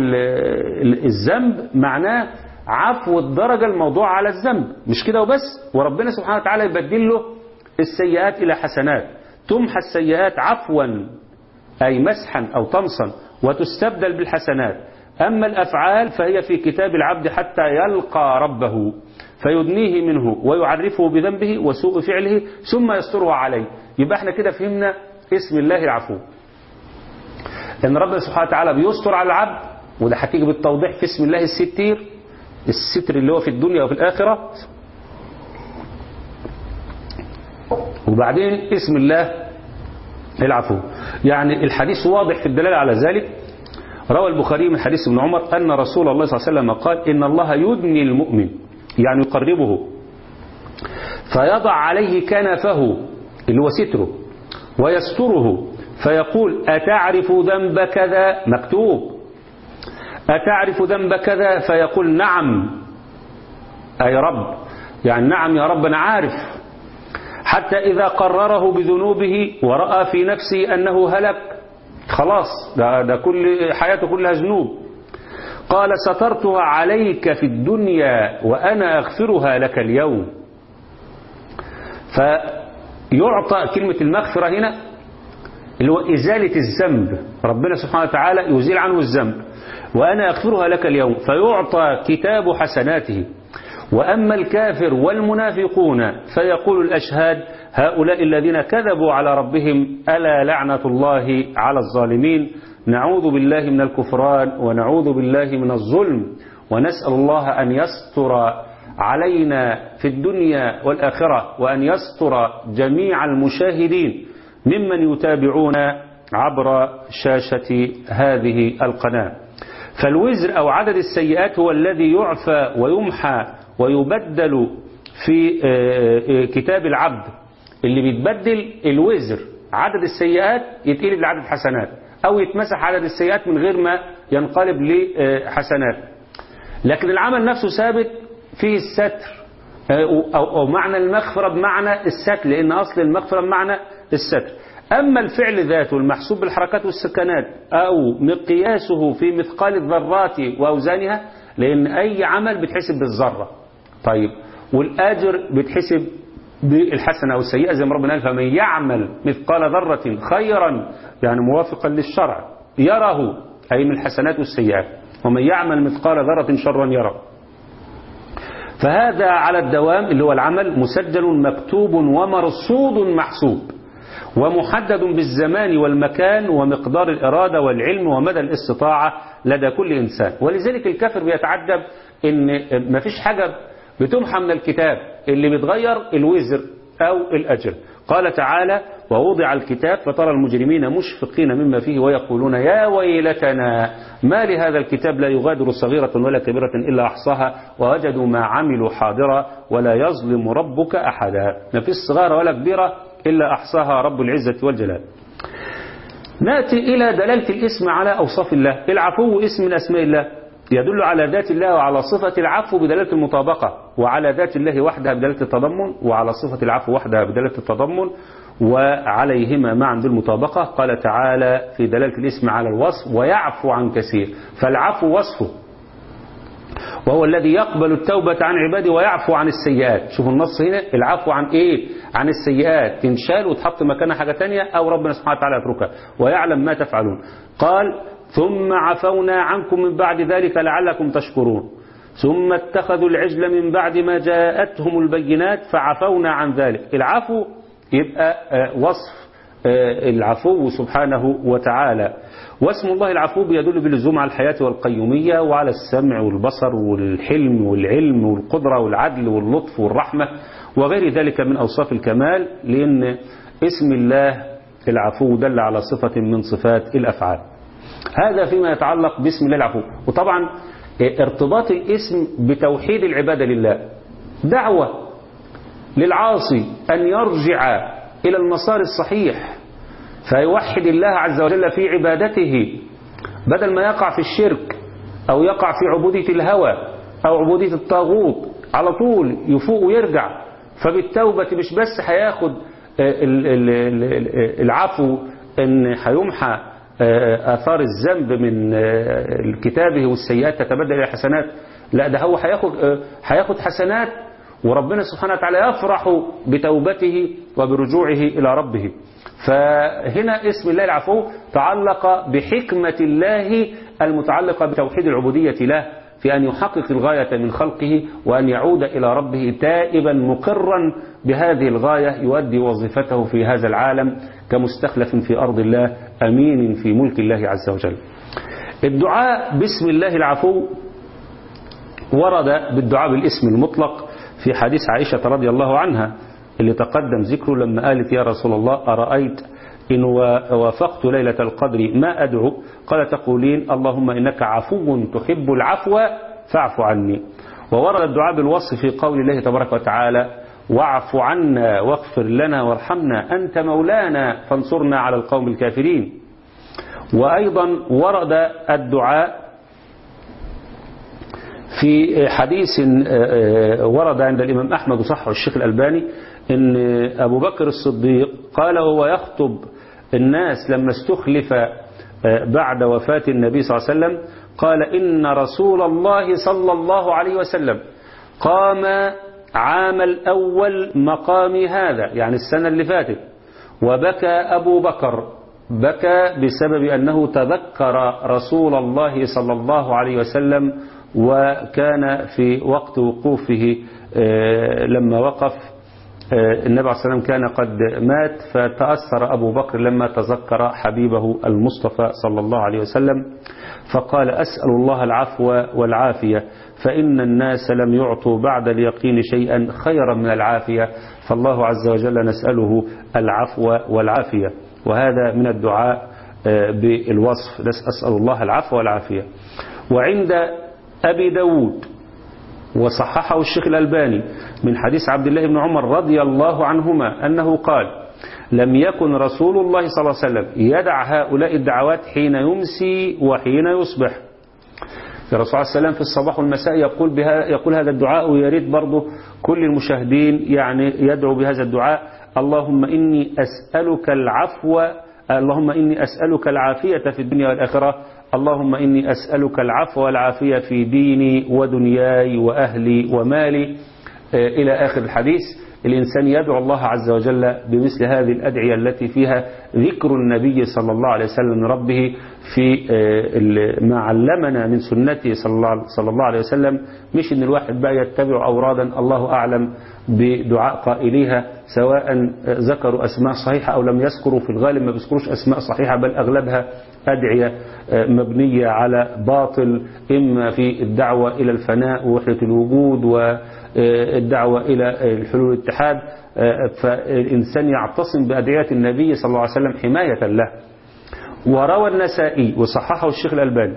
الذنب معناه عفو الدرجة الموضوع على الذنب مش كده وبس وربنا سبحانه وتعالى يبدل له السيئات إلى حسنات تمحى السيئات عفوا أي مسحا أو طمسا وتستبدل بالحسنات أما الأفعال فهي في كتاب العبد حتى يلقى ربه فيدنيه منه ويعرفه بذنبه وسوء فعله ثم يستره عليه يبقى احنا كده فهمنا اسم الله العفو ان ربنا سبحانه وتعالى بيستر على العبد وده هتيجي بالتوضيح في اسم الله الستير الستر اللي هو في الدنيا وفي الآخرة وبعدين اسم الله العفو يعني الحديث واضح في الدلالة على ذلك روى البخاري من حديث ابن عمر أن رسول الله صلى الله عليه وسلم قال إن الله يدني المؤمن يعني يقربه فيضع عليه كنفه اللي هو ستره ويستره فيقول أتعرف ذنب كذا مكتوب أتعرف ذنب كذا فيقول نعم أي رب يعني نعم يا رب أنا عارف حتى إذا قرره بذنوبه ورأى في نفسه أنه هلك خلاص ده, ده كل حياته كلها ذنوب قال سترتها عليك في الدنيا وأنا أغفرها لك اليوم فيعطى كلمة المغفرة هنا اللي هو إزالة الذنب ربنا سبحانه وتعالى يزيل عنه الذنب وأنا أغفرها لك اليوم فيعطى كتاب حسناته وأما الكافر والمنافقون فيقول الأشهاد هؤلاء الذين كذبوا على ربهم ألا لعنة الله على الظالمين نعوذ بالله من الكفران ونعوذ بالله من الظلم ونسأل الله أن يستر علينا في الدنيا والآخرة وأن يستر جميع المشاهدين ممن يتابعون عبر شاشة هذه القناة فالوزر أو عدد السيئات هو الذي يعفى ويمحى ويبدل في كتاب العبد اللي بيتبدل الوزر عدد السيئات يتقلب لعدد حسنات أو يتمسح عدد السيئات من غير ما ينقلب لحسنات لكن العمل نفسه ثابت فيه الستر أو, أو معنى المغفرة بمعنى الستر لأن أصل المغفرة بمعنى الستر أما الفعل ذاته المحسوب بالحركات والسكنات أو مقياسه في مثقال الذرات وأوزانها لأن أي عمل بتحسب بالذرة طيب والآجر بتحسب بالحسنة أو السيئة زي ما ربنا قال فمن يعمل مثقال ذرة خيرا يعني موافقا للشرع يره أي من الحسنات والسيئات ومن يعمل مثقال ذرة شرا يره فهذا على الدوام اللي هو العمل مسجل مكتوب ومرصود محسوب ومحدد بالزمان والمكان ومقدار الإرادة والعلم ومدى الاستطاعة لدى كل إنسان ولذلك الكافر بيتعجب إن ما فيش حاجة بتمحى من الكتاب اللي بيتغير الوزر أو الأجر قال تعالى ووضع الكتاب فترى المجرمين مشفقين مما فيه ويقولون يا ويلتنا ما لهذا الكتاب لا يغادر صغيرة ولا كبيرة إلا أحصاها ووجدوا ما عملوا حاضرا ولا يظلم ربك أحدا ما فيش صغيرة ولا كبيرة إلا أحصاها رب العزة والجلال نأتي إلى دلالة الاسم على أوصاف الله العفو اسم من أسماء الله يدل على ذات الله وعلى صفة العفو بدلالة المطابقة وعلى ذات الله وحدها بدلالة التضمن وعلى صفة العفو وحدها بدلالة التضمن وعليهما معا بالمطابقة قال تعالى في دلالة الاسم على الوصف ويعفو عن كثير فالعفو وصفه وهو الذي يقبل التوبة عن عباده ويعفو عن السيئات شوفوا النص هنا العفو عن ايه عن السيئات تنشال وتحط مكانها حاجة تانية او ربنا سبحانه وتعالى يتركها ويعلم ما تفعلون قال ثم عفونا عنكم من بعد ذلك لعلكم تشكرون ثم اتخذوا العجل من بعد ما جاءتهم البينات فعفونا عن ذلك العفو يبقى وصف العفو سبحانه وتعالى واسم الله العفو يدل بلزوم على الحياة والقيومية وعلى السمع والبصر والحلم والعلم والقدرة والعدل واللطف والرحمة وغير ذلك من أوصاف الكمال لأن اسم الله العفو دل على صفة من صفات الأفعال هذا فيما يتعلق باسم الله العفو وطبعا ارتباط الاسم بتوحيد العبادة لله دعوة للعاصي أن يرجع إلى المسار الصحيح فيوحد الله عز وجل في عبادته بدل ما يقع في الشرك أو يقع في عبودية الهوى أو عبودية الطاغوت على طول يفوق ويرجع فبالتوبة مش بس هياخد العفو ان هيمحى آثار الذنب من كتابه والسيئات تتبدل إلى حسنات لا ده هو هياخد هياخد حسنات وربنا سبحانه وتعالى يفرح بتوبته وبرجوعه إلى ربه فهنا اسم الله العفو تعلق بحكمة الله المتعلقة بتوحيد العبودية له في أن يحقق الغاية من خلقه وأن يعود إلى ربه تائبا مقرا بهذه الغاية يؤدي وظيفته في هذا العالم كمستخلف في أرض الله أمين في ملك الله عز وجل الدعاء باسم الله العفو ورد بالدعاء بالاسم المطلق في حديث عائشة رضي الله عنها اللي تقدم ذكره لما قالت يا رسول الله أرأيت إن وافقت ليلة القدر ما أدعو قال تقولين اللهم إنك عفو تحب العفو فاعف عني وورد الدعاء بالوصف في قول الله تبارك وتعالى واعف عنا واغفر لنا وارحمنا أنت مولانا فانصرنا على القوم الكافرين وأيضا ورد الدعاء في حديث ورد عند الإمام أحمد وصحه الشيخ الألباني ان أبو بكر الصديق قال وهو يخطب الناس لما استخلف بعد وفاة النبي صلى الله عليه وسلم قال إن رسول الله صلى الله عليه وسلم قام عام الأول مقامي هذا يعني السنة اللي فاتت وبكى أبو بكر بكى بسبب أنه تذكر رسول الله صلى الله عليه وسلم وكان في وقت وقوفه لما وقف النبي عليه الصلاة والسلام كان قد مات فتأثر أبو بكر لما تذكر حبيبه المصطفى صلى الله عليه وسلم فقال أسأل الله العفو والعافية فإن الناس لم يعطوا بعد اليقين شيئا خيرا من العافية فالله عز وجل نسأله العفو والعافية وهذا من الدعاء بالوصف أسأل الله العفو والعافية وعند أبي داود وصححه الشيخ الألباني من حديث عبد الله بن عمر رضي الله عنهما أنه قال لم يكن رسول الله صلى الله عليه وسلم يدع هؤلاء الدعوات حين يمسي وحين يصبح الرسول صلى الله عليه وسلم في الصباح والمساء يقول, بها يقول هذا الدعاء ويا ريت برضه كل المشاهدين يعني يدعو بهذا الدعاء اللهم إني أسألك العفو اللهم إني أسألك العافية في الدنيا والآخرة اللهم إني أسألك العفو والعافية في ديني ودنياي وأهلي ومالي إلى آخر الحديث الإنسان يدعو الله عز وجل بمثل هذه الأدعية التي فيها ذكر النبي صلى الله عليه وسلم ربه في ما علمنا من سنته صلى الله عليه وسلم مش ان الواحد بقى يتبع أورادا الله أعلم بدعاء قائليها سواء ذكروا أسماء صحيحة أو لم يذكروا في الغالب ما بيذكروش أسماء صحيحة بل أغلبها أدعية مبنية على باطل إما في الدعوة إلى الفناء ووحدة الوجود والدعوة إلى الحلول الاتحاد فالإنسان يعتصم بأدعية النبي صلى الله عليه وسلم حماية له وروى النسائي وصححه الشيخ الألباني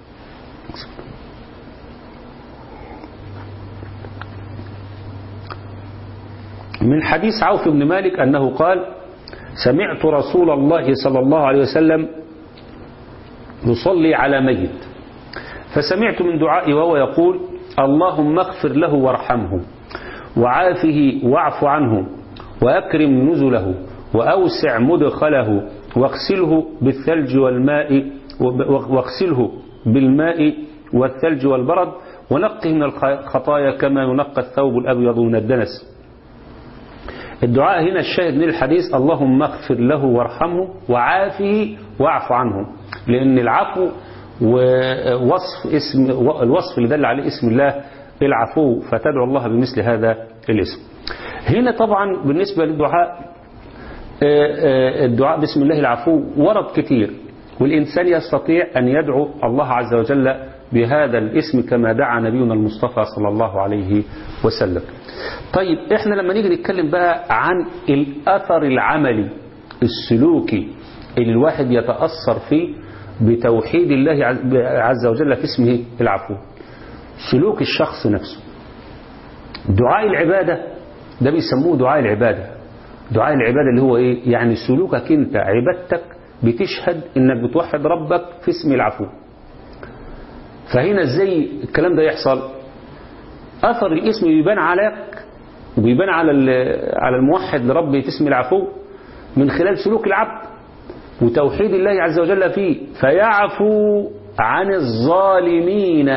من حديث عوف بن مالك أنه قال سمعت رسول الله صلى الله عليه وسلم يصلي على ميت فسمعت من دعائي وهو يقول اللهم اغفر له وارحمه وعافه واعف عنه وأكرم نزله وأوسع مدخله واغسله بالثلج والماء واغسله بالماء والثلج والبرد ونقه من الخطايا كما ينقى الثوب الأبيض من الدنس الدعاء هنا الشاهد من الحديث اللهم اغفر له وارحمه وعافه واعف عنه لأن العفو ووصف اسم الوصف اللي دل عليه اسم الله العفو فتدعو الله بمثل هذا الاسم هنا طبعا بالنسبة للدعاء الدعاء بسم الله العفو ورد كتير والإنسان يستطيع أن يدعو الله عز وجل بهذا الاسم كما دعا نبينا المصطفى صلى الله عليه وسلم طيب احنا لما نيجي نتكلم بقى عن الأثر العملي السلوكي اللي الواحد يتأثر فيه بتوحيد الله عز وجل في اسمه العفو سلوك الشخص نفسه دعاء العبادة ده بيسموه دعاء العبادة دعاء العبادة اللي هو ايه يعني سلوكك انت عبادتك بتشهد انك بتوحد ربك في اسم العفو فهنا ازاي الكلام ده يحصل اثر الاسم بيبان عليك وبيبان على على الموحد لربه في اسم العفو من خلال سلوك العبد وتوحيد الله عز وجل فيه فيعفو عن الظالمين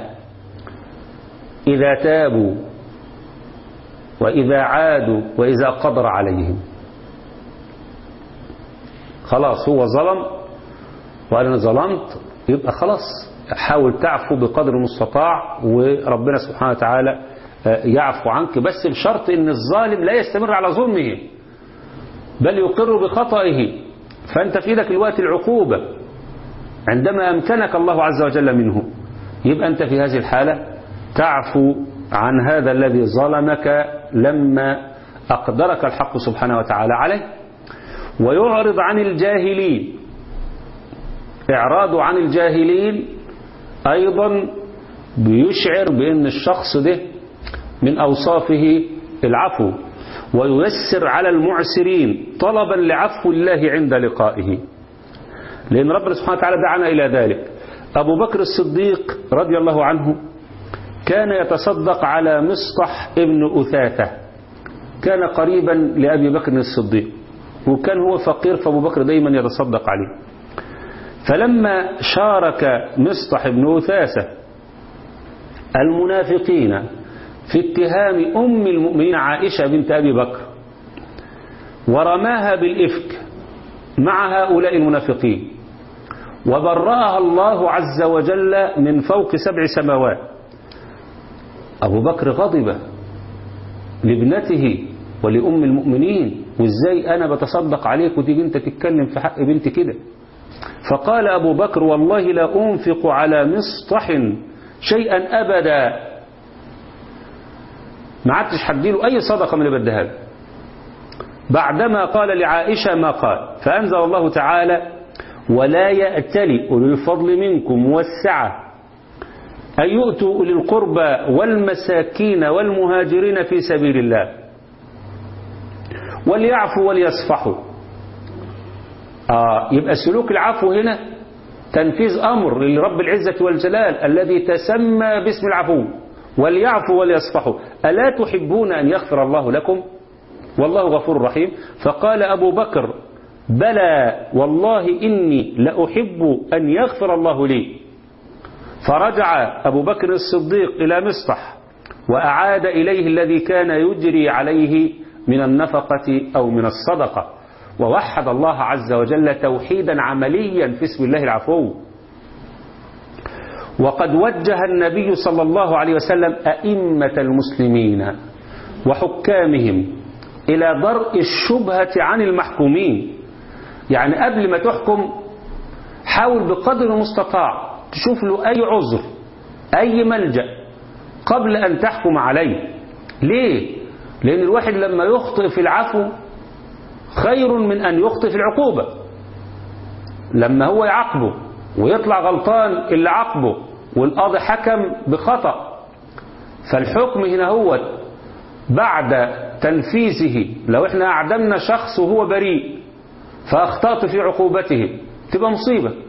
إذا تابوا وإذا عادوا وإذا قدر عليهم خلاص هو ظلم وقال أنا ظلمت يبقى خلاص حاول تعفو بقدر المستطاع وربنا سبحانه وتعالى يعفو عنك بس بشرط ان الظالم لا يستمر على ظلمه بل يقر بخطئه فأنت في إيدك الوقت العقوبة عندما أمكنك الله عز وجل منه يبقى أنت في هذه الحالة تعفو عن هذا الذي ظلمك لما أقدرك الحق سبحانه وتعالى عليه ويعرض عن الجاهلين إعراض عن الجاهلين أيضا بيشعر بأن الشخص ده من أوصافه العفو وييسر على المعسرين طلبا لعفو الله عند لقائه لأن ربنا سبحانه وتعالى دعانا إلى ذلك أبو بكر الصديق رضي الله عنه كان يتصدق على مصطح ابن أثاثة كان قريبا لأبي بكر الصديق وكان هو فقير فأبو بكر دايما يتصدق عليه فلما شارك مصطح ابن أثاثة المنافقين في اتهام أم المؤمنين عائشة بنت أبي بكر ورماها بالإفك مع هؤلاء المنافقين وبرأها الله عز وجل من فوق سبع سماوات أبو بكر غضب لابنته ولأم المؤمنين وإزاي أنا بتصدق عليك وتيجي أنت تتكلم في حق بنتي كده فقال أبو بكر والله لا أنفق على مصطح شيئا أبدا ما عدتش هديله أي صدقة من اللي بديها له بعدما قال لعائشة ما قال فأنزل الله تعالى ولا يأتلي أولي الفضل منكم والسعة أن يؤتوا أولي القربى والمساكين والمهاجرين في سبيل الله وليعفوا وليصفحوا آه يبقى سلوك العفو هنا تنفيذ أمر لرب العزة والجلال الذي تسمى باسم العفو وليعفوا وليصفحوا ألا تحبون أن يغفر الله لكم والله غفور رحيم فقال أبو بكر بلى والله إني لأحب أن يغفر الله لي فرجع أبو بكر الصديق إلى مصطح وأعاد إليه الذي كان يجري عليه من النفقة أو من الصدقة ووحد الله عز وجل توحيدا عمليا في اسم الله العفو وقد وجه النبي صلى الله عليه وسلم أئمة المسلمين وحكامهم إلى درء الشبهة عن المحكومين يعني قبل ما تحكم حاول بقدر المستطاع تشوف له أي عذر أي ملجأ قبل أن تحكم عليه ليه؟ لأن الواحد لما يخطئ في العفو خير من أن يخطئ في العقوبة لما هو يعاقبه ويطلع غلطان اللي عاقبه والقاضي حكم بخطأ فالحكم هنا هو بعد تنفيذه لو احنا أعدمنا شخص وهو بريء فأخطأت في عقوبته تبقى مصيبة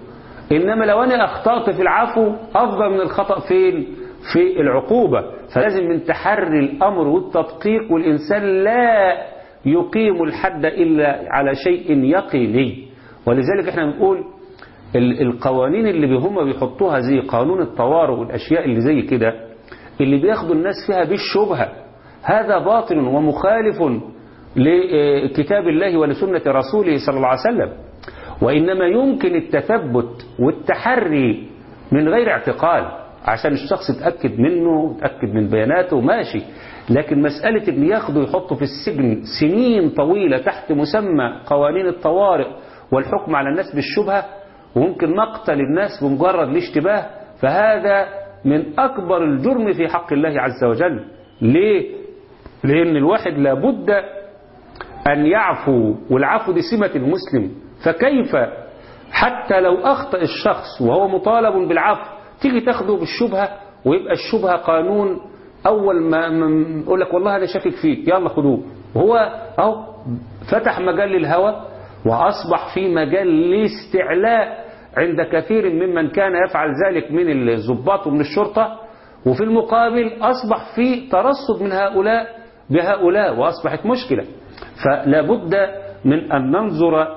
إنما لو أنا أخطأت في العفو أفضل من الخطأ فين في العقوبة فلازم من تحري الأمر والتدقيق والإنسان لا يقيم الحد إلا على شيء يقيني ولذلك احنا بنقول القوانين اللي هم بيحطوها زي قانون الطوارئ والأشياء اللي زي كده اللي بياخدوا الناس فيها بالشبهة هذا باطل ومخالف لكتاب الله ولسنة رسوله صلى الله عليه وسلم وإنما يمكن التثبت والتحري من غير اعتقال عشان الشخص يتأكد منه يتأكد من بياناته ماشي لكن مسألة ان ياخده يحطه في السجن سنين طويلة تحت مسمى قوانين الطوارئ والحكم على الناس بالشبهة وممكن مقتل الناس بمجرد الاشتباه فهذا من أكبر الجرم في حق الله عز وجل ليه؟ لأن الواحد لابد أن يعفو والعفو دي سمة المسلم فكيف حتى لو أخطأ الشخص وهو مطالب بالعفو تيجي تاخده بالشبهة ويبقى الشبهة قانون أول ما يقول لك والله أنا شاكك فيك يلا خدوه وهو أهو فتح مجال للهوى وأصبح في مجال الاستعلاء عند كثير ممن كان يفعل ذلك من الضباط ومن الشرطة وفي المقابل أصبح في ترصد من هؤلاء بهؤلاء وأصبحت مشكلة فلا بد من أن ننظر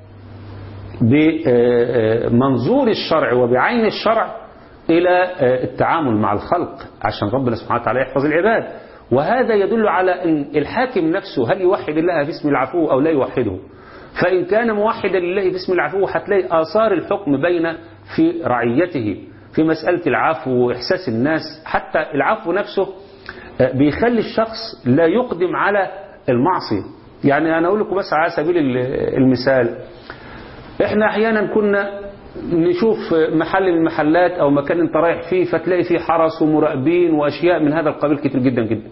بمنظور الشرع وبعين الشرع إلى التعامل مع الخلق عشان ربنا سبحانه وتعالى يحفظ العباد وهذا يدل على أن الحاكم نفسه هل يوحد الله في اسم العفو أو لا يوحده فإن كان موحدا لله في اسم العفو هتلاقي آثار الحكم بين في رعيته في مسألة العفو وإحساس الناس حتى العفو نفسه بيخلي الشخص لا يقدم على المعصية يعني أنا أقول لكم بس على سبيل المثال إحنا أحيانا كنا نشوف محل من المحلات أو مكان أنت رايح فيه فتلاقي فيه حرس ومراقبين وأشياء من هذا القبيل كتير جدا جدا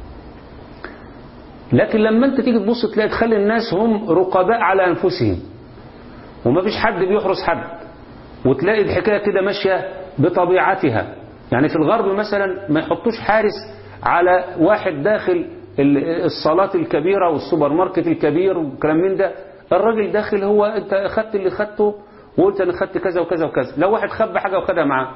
لكن لما أنت تيجي تبص تلاقي تخلي الناس هم رقباء على أنفسهم وما فيش حد بيحرس حد وتلاقي الحكاية كده ماشية بطبيعتها يعني في الغرب مثلا ما يحطوش حارس على واحد داخل الصالات الكبيرة والسوبر ماركت الكبير والكلام من ده الراجل داخل هو انت اخدت اللي خدته وقلت انا خدت كذا وكذا وكذا لو واحد خبى حاجة وخدها معاه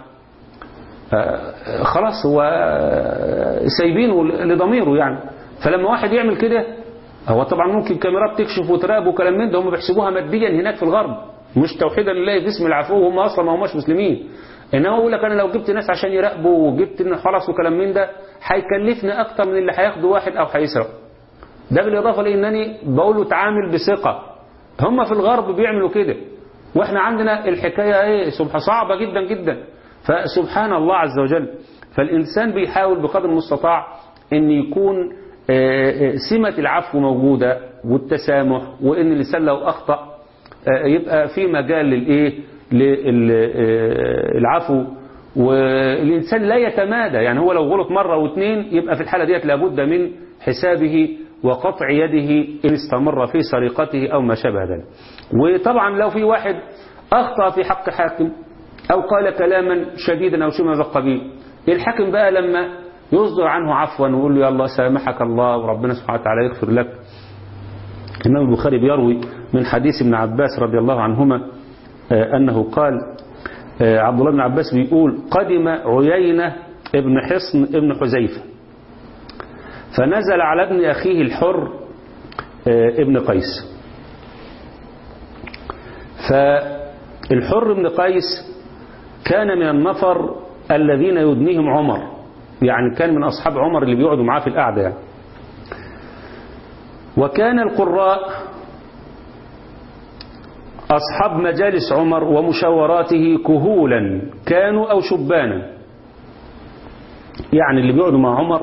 خلاص هو سايبينه لضميره يعني فلما واحد يعمل كده هو طبعا ممكن كاميرات تكشف وتراقب وكلام من ده هم بيحسبوها ماديا هناك في الغرب مش توحيدا لله في اسم العفو هم اصلا ما هماش مسلمين انما يقول لك انا لو جبت ناس عشان يراقبوا وجبت حرس وكلام من ده هيكلفني اكتر من اللي هياخده واحد او هيسرق ده بالاضافه لانني بقول له تعامل بثقه هم في الغرب بيعملوا كده واحنا عندنا الحكايه ايه سبحان صعبه جدا جدا فسبحان الله عز وجل فالانسان بيحاول بقدر المستطاع ان يكون سمة العفو موجودة والتسامح وان الانسان لو اخطأ يبقى في مجال للايه للعفو والإنسان لا يتمادى يعني هو لو غلط مرة واثنين يبقى في الحالة ديت لابد من حسابه وقطع يده إن استمر في سرقته أو ما شابه ذلك وطبعا لو في واحد أخطأ في حق حاكم أو قال كلاما شديدا أو شيء من هذا القبيل الحاكم بقى لما يصدر عنه عفوا ويقول له يلا سامحك الله وربنا سبحانه وتعالى يغفر لك الإمام البخاري بيروي من حديث ابن عباس رضي الله عنهما أنه قال عبد الله بن عباس بيقول قدم عيينة ابن حصن ابن حزيفة فنزل على ابن أخيه الحر ابن قيس فالحر ابن قيس كان من النفر الذين يدنيهم عمر يعني كان من أصحاب عمر اللي بيقعدوا معاه في القعدة يعني وكان القراء أصحاب مجالس عمر ومشاوراته كهولا كانوا أو شبانا يعني اللي بيقعدوا مع عمر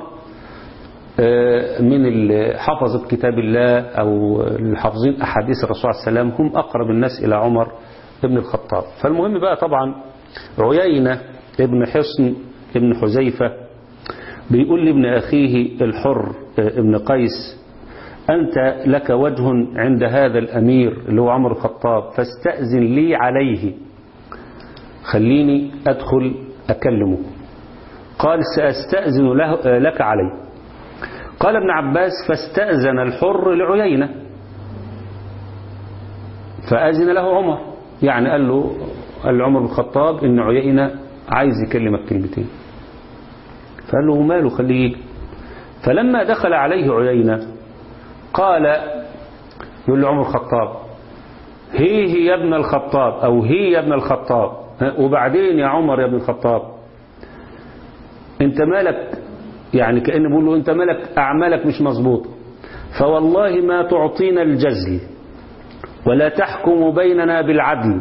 من حفظة كتاب الله أو الحافظين أحاديث الرسول عليه السلام هم أقرب الناس إلى عمر ابن الخطاب فالمهم بقى طبعا عيينة ابن حصن ابن حزيفة بيقول لابن أخيه الحر ابن قيس أنت لك وجه عند هذا الأمير اللي هو عمر الخطاب فاستأذن لي عليه خليني أدخل أكلمه قال سأستأذن له لك عليه قال ابن عباس فاستأذن الحر لعيينة فأذن له عمر يعني قال له قال لعمر بن الخطاب إن عيينة عايز يكلمك كلمتين فقال له ماله خليه يجي فلما دخل عليه عيينة قال يقول له عمر الخطاب هي هي يا ابن الخطاب أو هي يا ابن الخطاب وبعدين يا عمر يا ابن الخطاب انت مالك يعني كأنه بيقول له انت مالك أعمالك مش مظبوطه فوالله ما تعطينا الجزل ولا تحكم بيننا بالعدل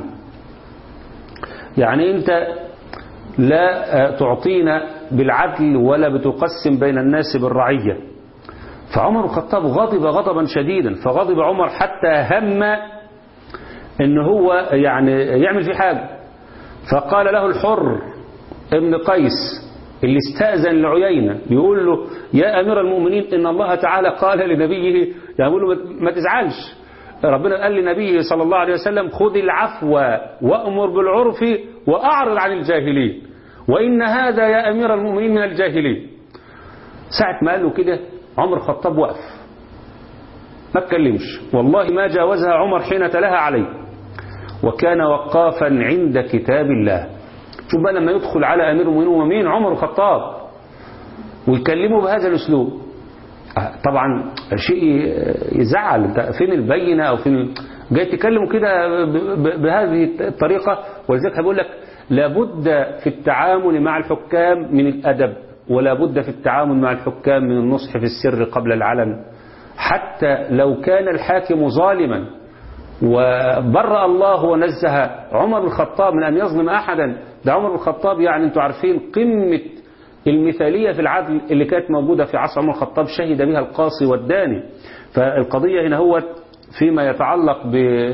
يعني انت لا تعطينا بالعدل ولا بتقسم بين الناس بالرعية فعمر الخطاب غضب غضبا شديدا فغضب عمر حتى هم ان هو يعني يعمل في حاجة فقال له الحر ابن قيس اللي استأذن لعيينة بيقول له يا أمير المؤمنين إن الله تعالى قال لنبيه يعني له ما تزعلش ربنا قال لنبيه صلى الله عليه وسلم خذ العفو وأمر بالعرف وأعرض عن الجاهلين وإن هذا يا أمير المؤمنين من الجاهلين ساعة ما قال له كده عمر الخطاب وقف ما اتكلمش والله ما جاوزها عمر حين تلاها عليه وكان وقافا عند كتاب الله شوف بقى لما يدخل على أمير المؤمنين ومين عمر الخطاب ويكلمه بهذا الأسلوب طبعا شيء يزعل انت فين البينة أو فين جاي تكلمه كده بهذه الطريقة ولذلك هقول لك لابد في التعامل مع الحكام من الأدب ولا بد في التعامل مع الحكام من النصح في السر قبل العلن حتى لو كان الحاكم ظالما وبرأ الله ونزه عمر بن الخطاب من أن يظلم أحدا ده عمر بن الخطاب يعني انتوا عارفين قمة المثالية في العدل اللي كانت موجودة في عصر عمر الخطاب شهد بها القاصي والداني فالقضية هنا هو فيما يتعلق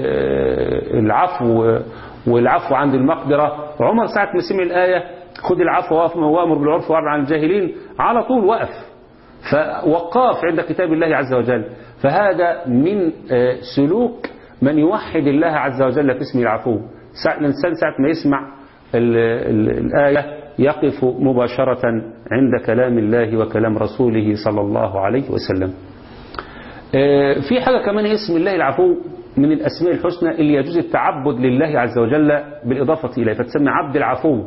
بالعفو والعفو عند المقدرة عمر ساعة ما سمع الآية خذ العفو وأمر بالعرف وأعرض عن الجاهلين على طول وقف فوقاف عند كتاب الله عز وجل فهذا من سلوك من يوحد الله عز وجل في اسم العفو الإنسان ساعة ما يسمع الآية يقف مباشرة عند كلام الله وكلام رسوله صلى الله عليه وسلم في حاجة كمان اسم الله العفو من الأسماء الحسنى اللي يجوز التعبد لله عز وجل بالإضافة إليه فتسمى عبد العفو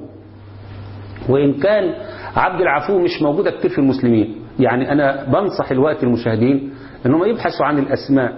وإن كان عبد العفو مش موجودة كتير في المسلمين يعني أنا بنصح الوقت المشاهدين أنهم يبحثوا عن الأسماء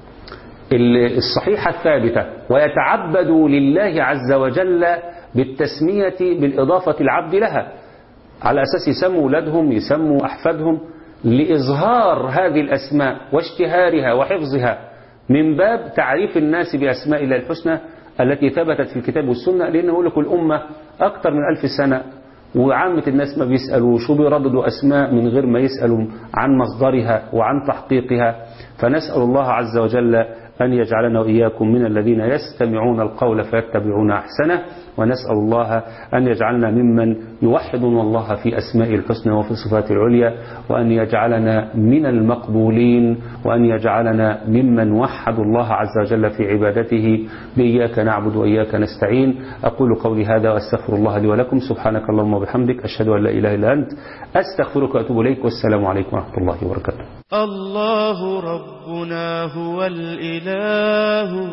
الصحيحة الثابتة ويتعبدوا لله عز وجل بالتسمية بالإضافة العبد لها على أساس يسموا أولادهم يسموا أحفادهم لإظهار هذه الأسماء واشتهارها وحفظها من باب تعريف الناس بأسماء الله الحسنى التي ثبتت في الكتاب والسنة لأنه يقول لك الأمة أكثر من ألف سنة وعامة الناس ما بيسألوش وبيرددوا أسماء من غير ما يسألوا عن مصدرها وعن تحقيقها فنسأل الله عز وجل أن يجعلنا وإياكم من الذين يستمعون القول فيتبعون أحسنه ونسأل الله أن يجعلنا ممن يوحدون الله في أسماء الحسنى وفي صفات العليا وأن يجعلنا من المقبولين وأن يجعلنا ممن وحدوا الله عز وجل في عبادته بإياك نعبد وإياك نستعين أقول قولي هذا وأستغفر الله لي ولكم سبحانك اللهم وبحمدك أشهد أن لا إله إلا أنت أستغفرك وأتوب إليك والسلام عليكم ورحمة الله وبركاته الله ربنا هو الإله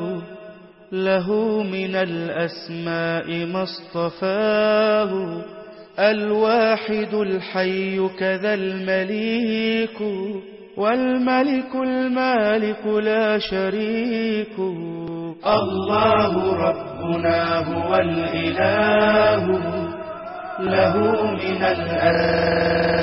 له من الأسماء ما اصطفاه الواحد الحي كذا المليك والملك المالك لا شريك الله ربنا هو الإله له من الأسماء